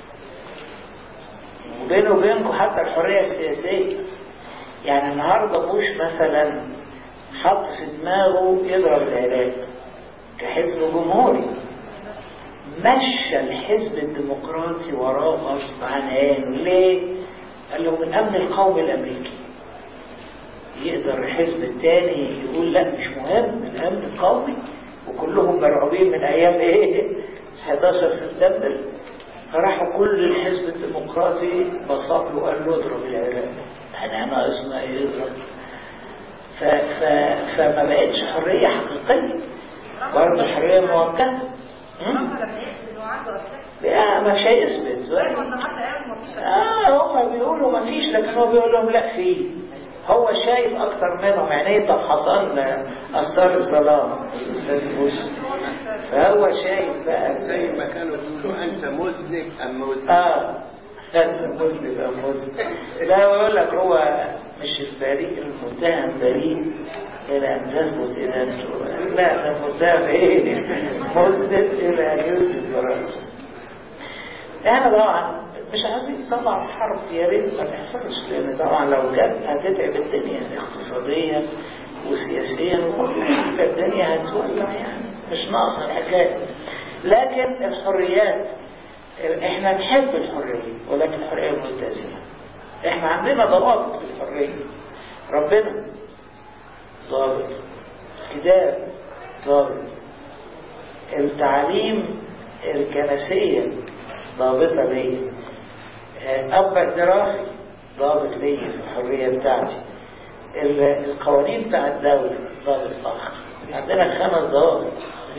وبينه وبينكم حتى الحرية السياسية يعني النهاردة بوش مثلا حط في دماغه يضرب العراق كحزب جمهوري مشى الحزب الديمقراطي وراه غصب عن عينه ليه؟ قال له من امن القومي الامريكي يقدر الحزب الثاني يقول لا مش مهم من امن القومي وكلهم مرعوبين من ايام ايه 11 سبتمبر فراحوا كل الحزب الديمقراطي بصق له وقال له اضرب العراق احنا ناقصنا ايه يضرب ف... ف... فما بقتش حريه حقيقيه برضه حريه مؤقته لا مش هيثبت اه هم بيقولوا ما فيش لكن هو بيقول لهم لا في هو شايف اكتر منهم يعني ايه طب حصل اثار الظلام الاستاذ بوش فهو شايف بقى زي ما كانوا بيقولوا انت مذنب ام مذنب اه انت مذنب ام مذنب لا بقول لك هو مش البريء المتهم بريء إلى أن تثبت إدانته لا ده متهم إيه مذنب إلى أن يثبت براءته احنا طبعا مش عايزين طبعا حرب يا ريت ما تحصلش لان طبعا لو جت هتتعب الدنيا اقتصاديا وسياسيا وكل حاجه الدنيا هتولع يعني مش ناقصه الحكايه لكن الحريات احنا نحب الحريه ولكن الحريه ملتزمه احنا عندنا ضوابط للحريه ربنا ضابط كتاب ضابط التعليم الكنسية ضابطة ليا أب اعترافي ضابط ليا في الحرية بتاعتي القوانين بتاع الدولة ضابط آخر عندنا خمس ضوابط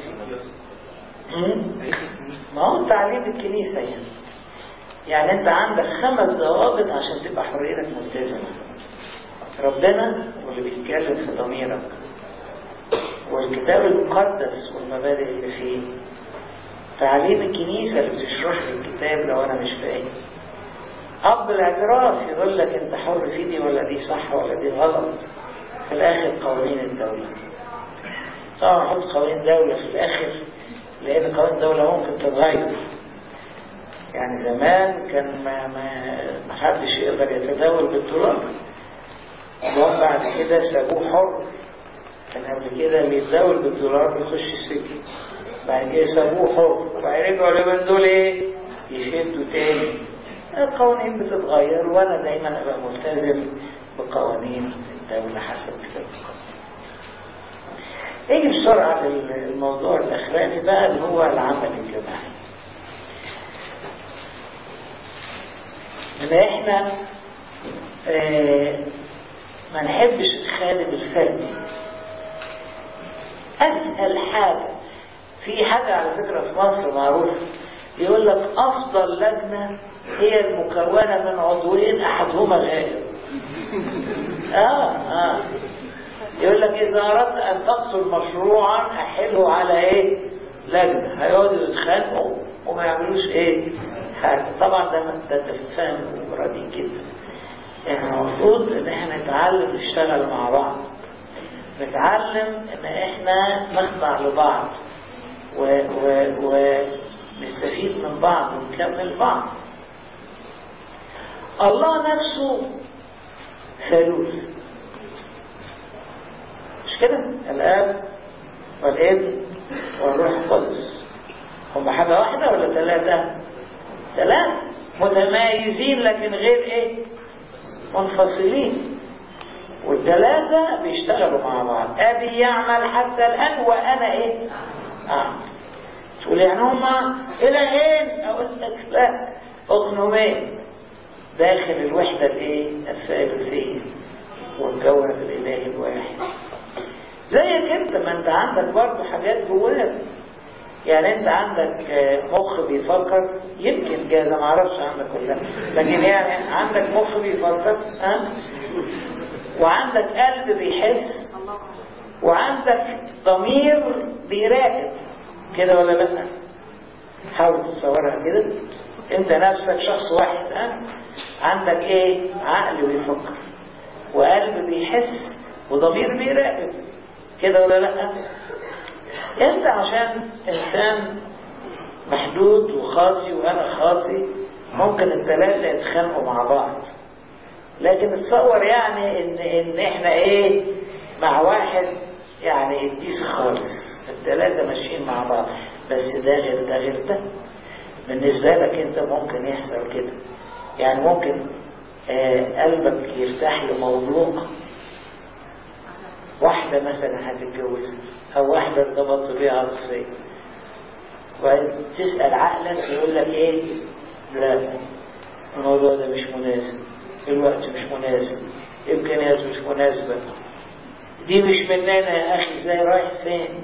ما هو تعليم الكنيسة يعني يعني انت عندك خمس ضوابط عشان تبقى حريتك ملتزمة ربنا واللي بيتكلم في ضميرك والكتاب المقدس والمبادئ اللي فيه تعليم الكنيسة اللي بتشرح لي الكتاب لو أنا مش فاهم أب الاعتراف يقول لك أنت حر في دي ولا دي صح ولا دي غلط في الآخر قوانين الدولة طبعا نحط قوانين دولة في الآخر لأن قوانين الدولة ممكن تتغير يعني زمان كان ما ما حدش يقدر يتداول بالدولار وهم بعد كده سابوه حر كان قبل كده اللي يتداول بالدولار بيخش السجن بعد كده سابوه حر وبعد رجعوا اليومين دول ايه يشدوا تاني القوانين بتتغير وانا دايما ابقى ملتزم بقوانين الدولة حسب كتاب نيجي بسرعة للموضوع الأخراني بقى اللي هو العمل الجماعي ان احنا اه ما نحبش الخادم الفردي اسهل حاجة في حاجة على فكرة في مصر معروفة يقول لك افضل لجنة هي المكونة من عضوين احدهما غائب اه اه يقول لك اذا اردت ان تقتل مشروعا احله على ايه لجنة هيقعدوا يتخانقوا وما يعملوش ايه حاجة طبعا ده ده تفاهم رديء جدا احنا المفروض ان احنا نتعلم نشتغل مع بعض نتعلم ان احنا نخضع لبعض و و ونستفيد من بعض ونكمل بعض الله نفسه ثالوث مش كده الاب والابن والروح القدس هم حاجه واحده ولا ثلاثه ثلاثة متمايزين لكن غير ايه منفصلين والثلاثة بيشتغلوا مع بعض أبي يعمل حتى الآن وأنا إيه أعمل تقول يعني هما إلهين أقول لك لا أغنومين داخل الوحدة الإيه الثالثية والجوهر الإله الواحد زيك أنت ما أنت عندك برضه حاجات جواك يعني انت عندك مخ بيفكر يمكن جاهزة ما اعرفش عندك ولا لكن يعني عندك مخ بيفكر ها وعندك قلب بيحس وعندك ضمير بيراقب كده ولا لا حاول تتصورها كده انت نفسك شخص واحد ها عندك ايه عقل بيفكر وقلب بيحس وضمير بيراقب كده ولا لا انت عشان انسان محدود وخاصي وانا خاصي ممكن الثلاثة يتخانقوا مع بعض لكن تصور يعني ان ان احنا ايه مع واحد يعني قديس خالص الثلاثة ماشيين مع بعض بس ده غير ده غير ده بالنسبة لك انت ممكن يحصل كده يعني ممكن آه قلبك يرتاح لموضوع واحدة مثلا هتتجوزها أو واحدة ارتبطت بيها عاطفيا وتسأل عقلك يقول لك إيه؟ لا الموضوع ده مش مناسب الوقت مش مناسب إمكانيات مش مناسبة دي مش مننا يا أخي إزاي رايح فين؟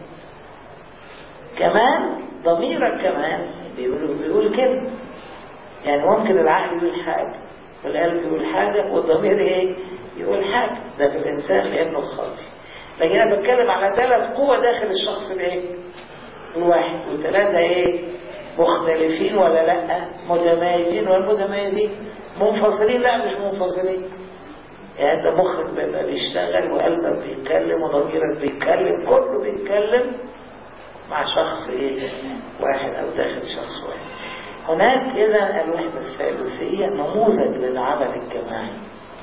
كمان ضميرك كمان بيقول بيقول كده يعني ممكن العقل يقول حاجة والقلب يقول حاجة والضمير إيه؟ يقول حاجة ده في الإنسان لأنه خاطئ لكن انا بتكلم على ثلاث قوة داخل الشخص الايه الواحد وثلاثة ايه مختلفين ولا لا متميزين والمتميزين منفصلين لا مش منفصلين يعني انت مخك بيبقى بيشتغل وقلبك بيتكلم وضميرك بيتكلم كله بيتكلم مع شخص ايه واحد او داخل شخص واحد هناك اذا الوحدة الثالوثية نموذج للعمل الجماعي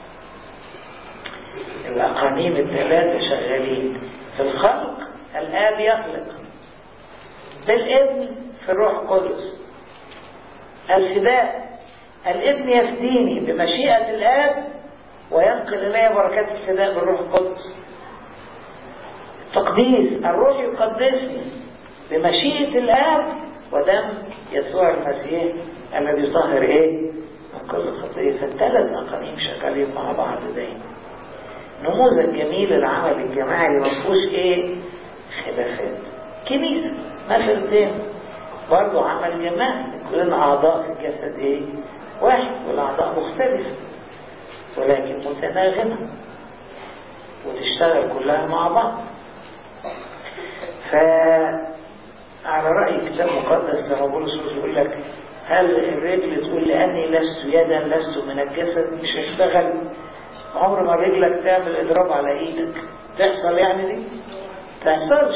الأقانيم الثلاثة شغالين في الخلق الآب يخلق بالابن في الروح القدس الفداء الابن يفديني بمشيئة الآب وينقل إلي بركات الفداء بالروح القدس تقديس الروح يقدسني بمشيئة الآب ودم يسوع المسيح الذي يطهر إيه؟ من كل خطية فالثلاث أقانيم شغالين مع بعض دايما نموذج جميل العمل الجماعي اللي ما فيهوش إيه؟ خلافات كنيسة ما فردين برضه عمل جماعي كلنا أعضاء في الجسد إيه؟ واحد والأعضاء مختلفة ولكن متناغمة وتشتغل كلها مع بعض فعلى رأي الكتاب المقدس لما بولس يقول لك هل الرجل تقول لأني لست يدا لست من الجسد مش هشتغل عمر ما رجلك تعمل إضراب على إيدك تحصل يعني دي؟ تحصلش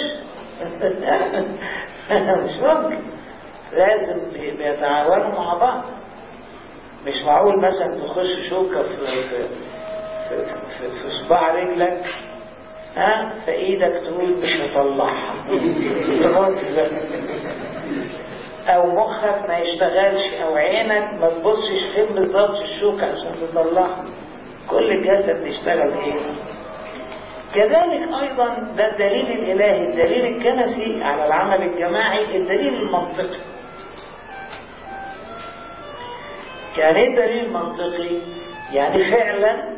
مش ممكن لازم بيتعاونوا مع بعض مش معقول مثلا تخش شوكة في في في, في, في صباع رجلك ها فايدك تقول مش هطلعها او مخك ما يشتغلش او عينك ما تبصش فين بالظبط الشوكة عشان تطلعها كل الجسد بيشتغل ايه كذلك ايضا ده الدليل الالهي الدليل الكنسي على العمل الجماعي الدليل المنطقي يعني ايه الدليل المنطقي يعني فعلا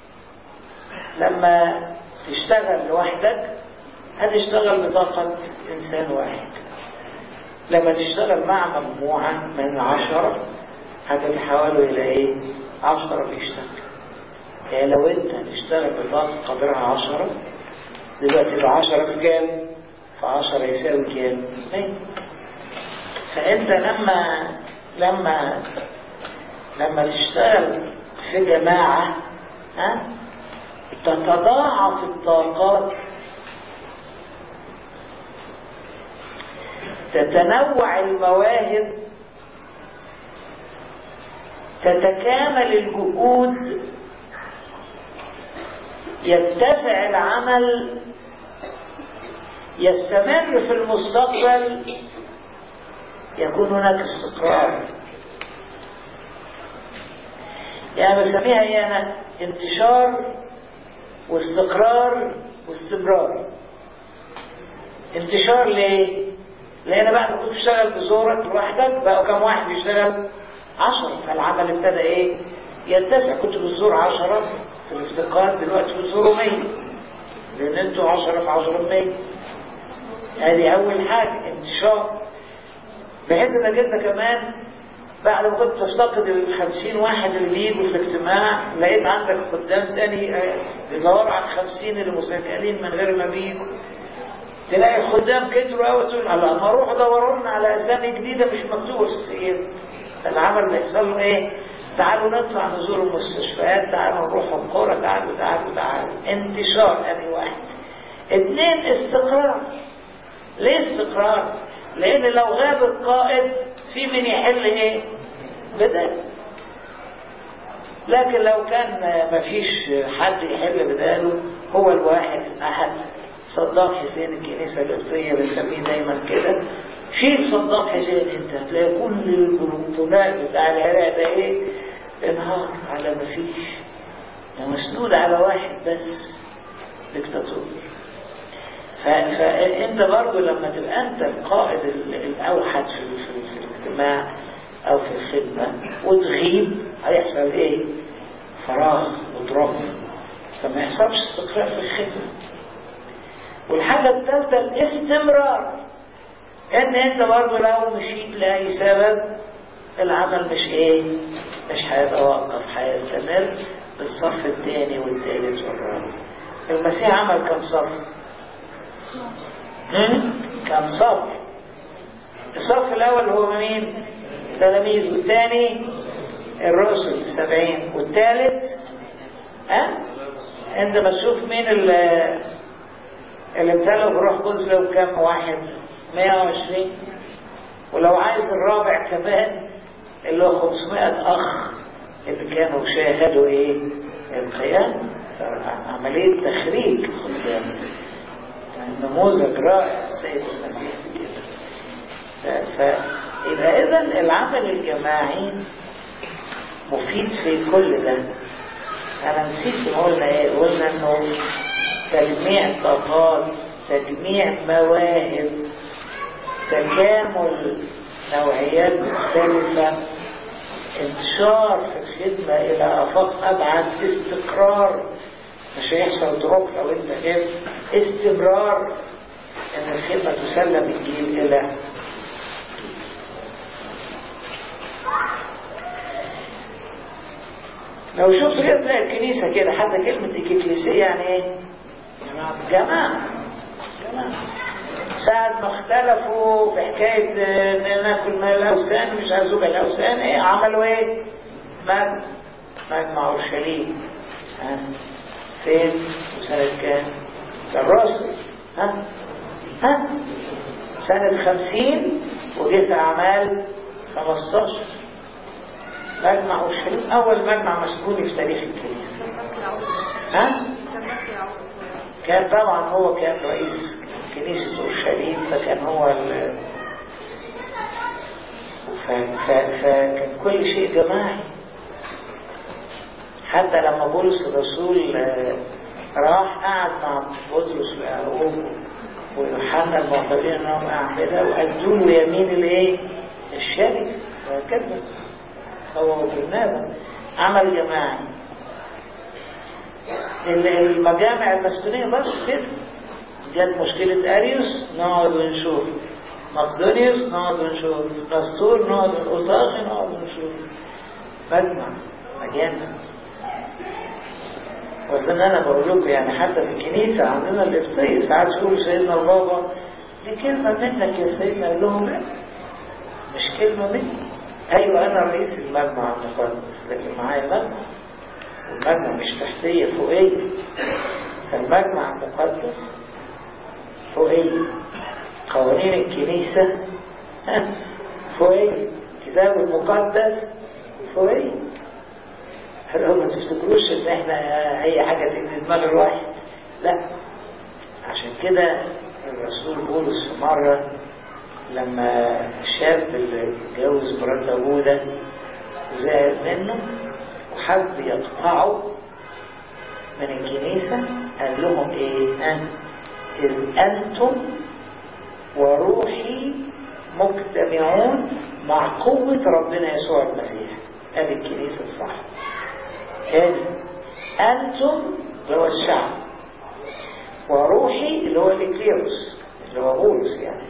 لما تشتغل لوحدك هتشتغل بطاقة إنسان واحد لما تشتغل مع مجموعة من عشرة هتتحولوا إلى إيه؟ عشرة بيشتغل يعني لو أنت تشتغل بطاقة قدرها عشرة دلوقتي العشرة بكام؟ فعشرة يساوي كام؟ اثنين فأنت لما لما لما تشتغل في جماعة ها تتضاعف الطاقات تتنوع المواهب تتكامل الجهود يتسع العمل يستمر في المستقبل يكون هناك استقرار يعني بسميها ايه انا انتشار واستقرار واستمرار انتشار ليه لان بعد ما كنت بتشتغل بزورك لوحدك بقوا كم واحد بيشتغل عشرة فالعمل ابتدى ايه يتسع كنت بتزور عشرة في الافتقار دلوقتي بتزوروا مية لان انتوا عشرة في عشرة مية هذه اول حاجة انتشار بحيث انك انت كمان بعد ما كنت تفتقد الخمسين واحد اللي بيجوا في الاجتماع لقيت عندك خدام تاني يدور على الخمسين اللي مسجلين من غير ما بيجوا تلاقي الخدام كتروا قوي تقول الله ما اروح ادوروا لنا على اسامي جديده مش مكتوبه في السير العمل بيحصل له ايه؟ تعالوا نطلع نزور المستشفيات تعالوا نروح القرى تعالوا تعالوا تعالوا انتشار ادي واحد اثنين استقرار ليه استقرار؟ لان لو غاب القائد في من يحل ايه بدل لكن لو كان مفيش حد يحل بداله هو الواحد احد صدام حسين الكنيسة القبطية بنسميه دايما كده شيل صدام حسين انت هتلاقي كل البروتونات بتاع العراق ده ايه انهار على مفيش مسنود على واحد بس دكتاتور فانت برضو لما تبقى انت القائد الاوحد في, في, في الاجتماع او في الخدمة وتغيب هيحصل ايه فراغ وضرب فما يحصلش استقرار في الخدمة والحاجة الثالثة الاستمرار ان انت برضو لو مشيت لأي سبب العمل مش ايه مش هيتوقف هيستمر بالصف الثاني والثالث والرابع المسيح عمل كم صف كان صف الصف الأول هو مين تلاميذ والثاني الرسل السبعين والثالث ها عندما تشوف مين اللي اللي امتلأوا بروح قدس لو كام واحد 120 ولو عايز الرابع كمان اللي هو 500 أخ اللي كانوا شاهدوا ايه القيام عملية تخريج خدام نموذج رائع سيد المسيح كده فيبقى اذا العمل الجماعي مفيد في كل ده انا نسيت قلنا ايه قلنا انه تجميع طاقات تجميع مواهب تكامل نوعيات مختلفة انتشار في الخدمة إلى آفاق أبعد استقرار مش هيحصل دروب لو انت غير استمرار ان الخدمة تسلم من جيل الى لو شفت كده تلاقي الكنيسة كده حتى كلمة الكنيسية يعني ايه؟ جماعة جماعة ساعة ما اختلفوا في حكاية ان ناكل من الاوثان مش عايزوك الاوثان ايه عملوا ايه؟ مجمع مجمع اورشليم ها فين وسنة كام ده الرسل ها ها سنة خمسين وجه في أعمال خمستاشر مجمع أورشليم أول مجمع مسكوني في تاريخ الكنيسة ها كان طبعا هو كان رئيس كنيسة أورشليم فكان هو ال فكان كل شيء جماعي حتى لما بولس الرسول راح قعد مع بطرس ويعقوب ويوحنا المعتبرين انهم اعمده وادوا له يمين الايه؟ الشركه وهكذا هو وبرنابا عمل جماعي المجامع المسكونيه برضه كده جت مشكله اريوس نقعد ونشوف مقدونيوس نقعد ونشوف نسطور نقعد اوطاخي نقعد ونشوف مجمع مجامع وزن انا بقول لكم يعني حتى في الكنيسة عندنا الابطية ساعات يقولوا سيدنا البابا دي كلمة منك يا سيدنا يقول لهم لا مش كلمة مني ايوه انا رئيس المجمع المقدس لكن معايا مجمع والمجمع مش تحتية فوقية فالمجمع المقدس فوقية قوانين الكنيسة فوقية الكتاب المقدس فوقية هل ما تفتكروش ان احنا اي حاجة تجي دماغ الواحد لا عشان كده الرسول بولس في مرة لما الشاب اللي اتجوز مرات ابوه ده زعل منه وحب يقطعه من الكنيسة قال لهم ايه أن إذ أنتم وروحي مجتمعون مع قوة ربنا يسوع المسيح هذه الكنيسة الصح تاني أنتم اللي هو الشعب وروحي اللي هو الإكليروس اللي هو بولس يعني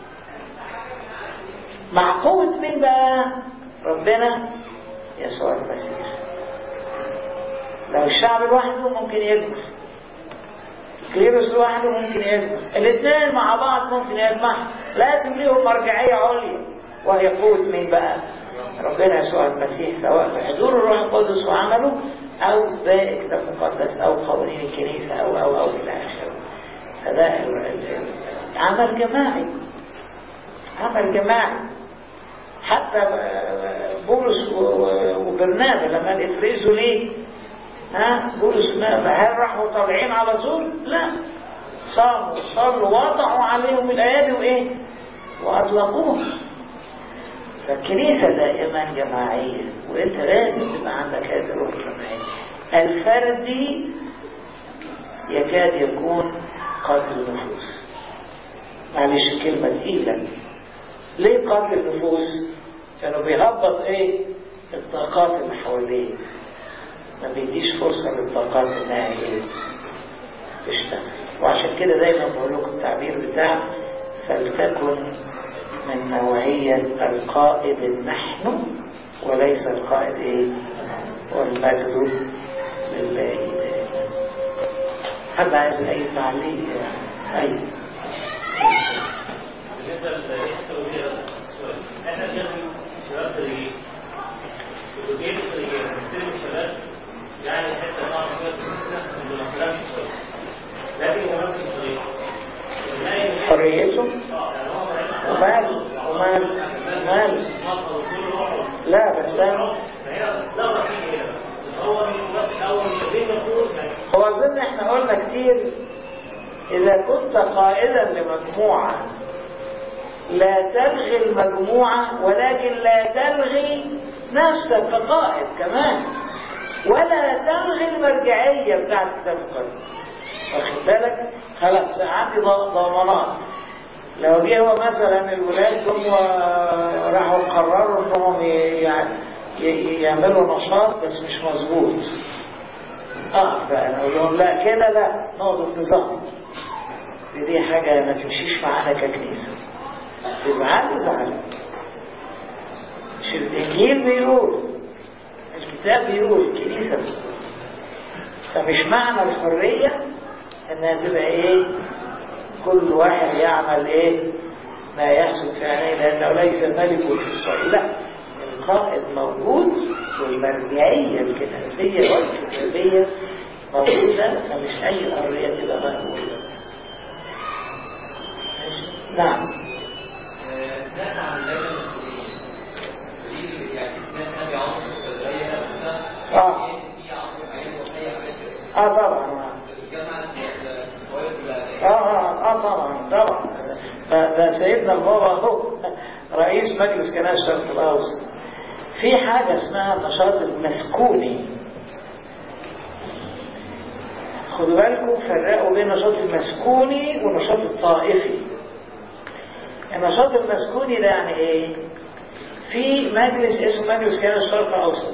مع قوة مين بقى ربنا يسوع المسيح لو الشعب لوحده ممكن يكبر الكليروس لوحده ممكن يكبر الاثنين مع بعض ممكن يجمع لازم ليهم مرجعية عليا وهي قوة مين بقى ربنا يسوع المسيح سواء بحضور الروح القدس وعمله او باقي كتاب مقدس او قوانين الكنيسة او او او الى اخره فده عمل جماعي عمل جماعي حتى بولس وبرنابا لما افرزوا ليه ها بولس هل راحوا طالعين على طول لا صاموا صلوا وضعوا عليهم الايادي وايه واطلقوهم فالكنيسة دائما جماعية وانت لازم تبقى عندك هذه الروح الجماعية الفردي يكاد يكون قتل النفوس معلش كلمة تقيلة ليه قتل النفوس كانوا بيهبط ايه الطاقات اللي حواليه ما بيديش فرصة للطاقات انها ايه تشتغل وعشان كده دايما بقول لكم التعبير بتاع فلتكن من نوعية القائد النحن وليس القائد ايه والمجد لله حد عايز اي تعليق اي بالنسبه للتوزيع السؤال احنا بنخدم شباب خريجين في جزئيه الخريجين بنستلم الشباب يعني حته طبعا كده في السنه انه ما كلامش كويس لكن هو نفس الطريقه حريته اه يعني هو ومال ومال ومال لا بس أنا فهي الثغره فيه هنا بس هو بس اول شهرين يقول يعني هو أظن احنا قلنا كتير إذا كنت قائدا لمجموعة لا تلغي المجموعة ولكن لا تلغي نفسك كقائد كمان ولا تلغي المرجعية بتاعت كتاب القدس واخد بالك خلاص بقى عندي ض- ضمانات لو جه هو مثلا الولاد هم راحوا قرروا انهم ي- يعني ي- يعملوا نشاط بس مش مظبوط اه بقى انا اقول لهم لا كده لا نقطة نظام دي, دي حاجة ما تمشيش معانا ككنيسة تزعل زعل مش الانجيل بيقول الكتاب بيقول الكنيسة بتقول فمش معنى الحرية انها تبقى ايه كل واحد يعمل ايه ما يحصل في عينيه لانه ليس ملك في اسرائيل لا القائد موجود والمرجعية الكنسية والكتابية موجودة فمش اي حرية تبقى مقبولة نعم سمعت عن اللجنة المسؤولية دي يعني ناس كانوا بيعرضوا في الصيدلية نفسها آه. في عرض عيان وحية حاجات كده اه طبعا الجامعة الفوائد اه اه اه طبعا طبعا ده ده سيدنا البابا هو رئيس مجلس كنائس الشرق الاوسط في حاجه اسمها النشاط المسكوني خدوا بالكم فرقوا بين النشاط المسكوني والنشاط الطائفي النشاط المسكوني ده يعني ايه في مجلس اسمه مجلس كنائس الشرق الاوسط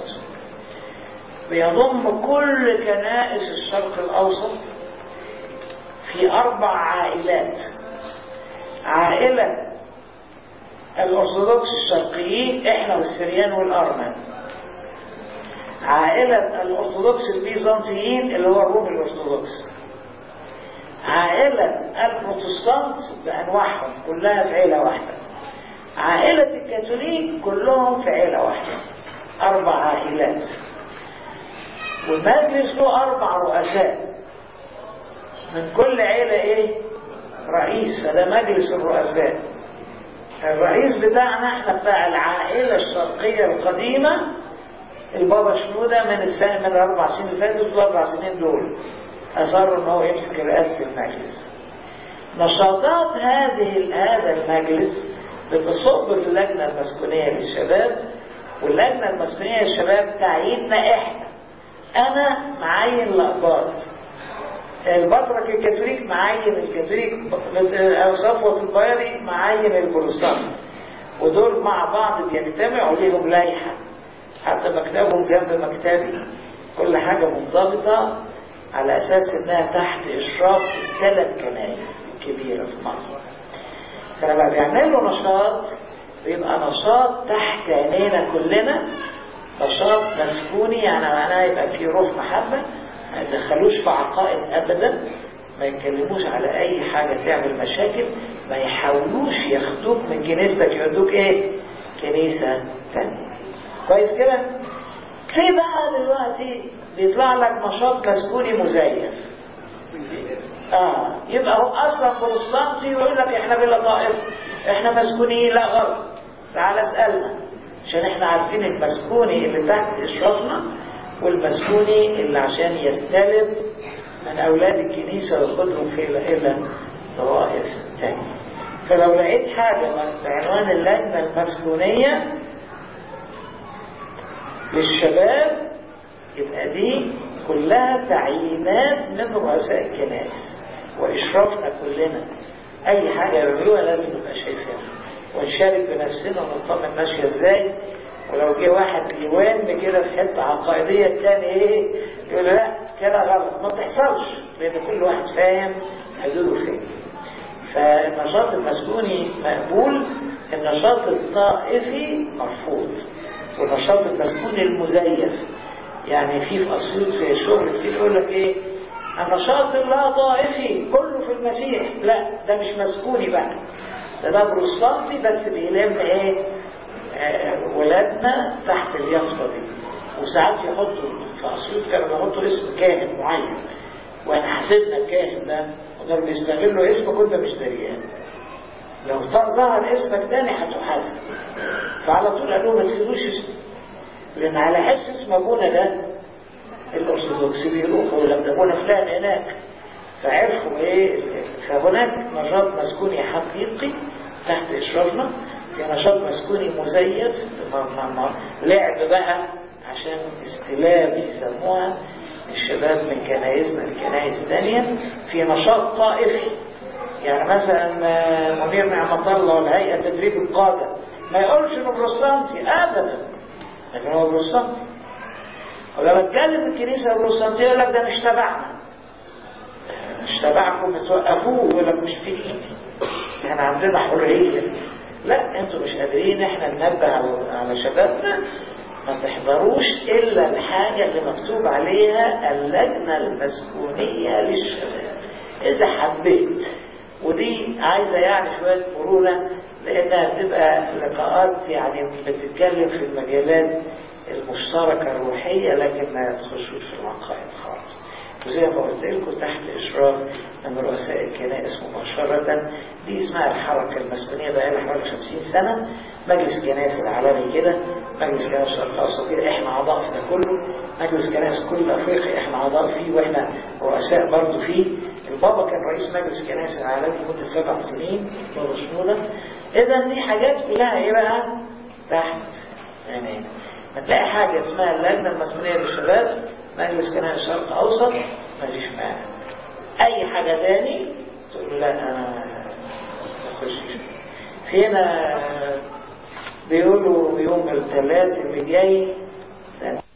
بيضم كل كنائس الشرق الاوسط في أربع عائلات عائلة الأرثوذكس الشرقيين إحنا والسريان والأرمن عائلة الأرثوذكس البيزنطيين اللي هو الروم الأرثوذكس عائلة البروتستانت بأنواعهم كلها في عيلة واحدة عائلة الكاثوليك كلهم في عيلة واحدة أربع عائلات والمجلس له أربع رؤساء من كل عيلة ايه رئيس فده مجلس الرؤساء الرئيس بتاعنا احنا بتاع العائلة الشرقية القديمة البابا شنودة من السنة من الأربع سنين اللي فاتوا الأربع سنين دول أصروا إن هو يمسك رئاسة المجلس نشاطات هذه هذا المجلس بتصب في اللجنة المسكونية للشباب واللجنة المسكونية للشباب تعييننا احنا أنا معين لقباط البطرك الكاثوليك معين الكاثوليك او صفوة البيري معين البروتستانت ودول مع بعض بيجتمعوا ليهم لائحة حتى مكتبهم جنب مكتبي كل حاجة منضبطة على أساس إنها تحت إشراف الثلاث كنائس الكبيرة في مصر فلما بيعملوا نشاط بيبقى نشاط تحت عينينا كلنا نشاط مسكوني يعني معناه يبقى فيه روح محبة ما يدخلوش في عقائد ابدا ما يتكلموش على اي حاجة تعمل مشاكل ما يحاولوش ياخدوك من كنيستك يودوك ايه كنيسة تانية كويس كده في بقى دلوقتي بيطلع لك نشاط مسكوني مزيف اه يبقى هو اصلا بروتستانتي ويقول لك احنا بلا طائفه احنا مسكونيين لا غلط تعال اسالنا عشان احنا عارفين المسكوني اللي تحت اشرافنا والمسكوني اللي عشان يستلم من أولاد الكنيسة وياخدهم في إلى طوائف تانية فلو لقيت حاجة بعنوان اللجنة المسكونية للشباب يبقى دي كلها تعيينات من رؤساء الكنائس وإشرافنا كلنا أي حاجة يعملوها لازم نبقى شايفينها ونشارك بنفسنا ونطمن ماشية ازاي ولو جه واحد يوان كده في حته عقائديه الثاني ايه يقول لا كده غلط ما بتحصلش لان كل واحد فاهم حدوده فين فالنشاط المسكوني مقبول النشاط الطائفي مرفوض والنشاط المسكوني المزيف يعني في في اسيوط في شغل كتير يقول لك ايه النشاط اللا طائفي كله في المسيح لا ده مش مسكوني بقى ده ده بروتستانتي بس بيلم ايه آه، ولادنا تحت اليافطه دي وساعات يحطوا في اسيوط كانوا بيحطوا اسم كاهن معين واحنا حسبنا الكاهن ده وكانوا بيستغلوا اسم كنا مش دريان لو ظهر اسمك تاني هتحاسب فعلى طول قالوا ما تخدوش اسمه لان على حس اسم ابونا ده الارثوذكس بيروحوا لما ده ابونا فلان هناك فعرفوا ايه فهناك نشاط مسكوني حقيقي تحت اشرافنا في نشاط مسكوني مزيف لعب بقى عشان استلاب يسموها الشباب من كنائسنا لكنائس تانية في نشاط طائفي يعني مثلا آه، منير نعمة الله والهيئة تدريب القادة ما يقولش انه بروتستانتي ابدا لكن هو بروتستانتي ولما اتكلم الكنيسة البروتستانتية يقول لك ده مش تبعنا مش تبعكم توقفوه يقول لك مش في ايدي احنا عندنا حرية لا انتوا مش قادرين احنا ننبه على على شبابنا ما تحضروش الا الحاجة اللي مكتوب عليها اللجنة المسكونية للشباب اذا حبيت ودي عايزة يعني شوية مرونة لانها تبقى لقاءات يعني بتتكلم في المجالات المشتركة الروحية لكن ما تخشوش في العقائد خالص وزي ما قلت لكم تحت إشراف من رؤساء الكنائس مباشرة دي اسمها الحركة المسكونية بقى لها حوالي 50 سنة مجلس الكنائس العالمي كده مجلس كنائس الشرق الأوسط كده احنا أعضاء في ده كله مجلس كنائس كل أفريقيا احنا أعضاء فيه واحنا رؤساء برضه فيه البابا كان رئيس مجلس الكنائس العالمي لمدة سبع سنين بابا شنودة إذا دي حاجات كلها إيه بقى؟ تحت يعني هتلاقي حاجة اسمها اللجنة المسؤولية للشباب مجلس كنائس الشرق أوسط ماليش مانع أي حاجة تاني تقول لا أنا ما أخشش فينا بيقولوا يوم الثلاث اللي جاي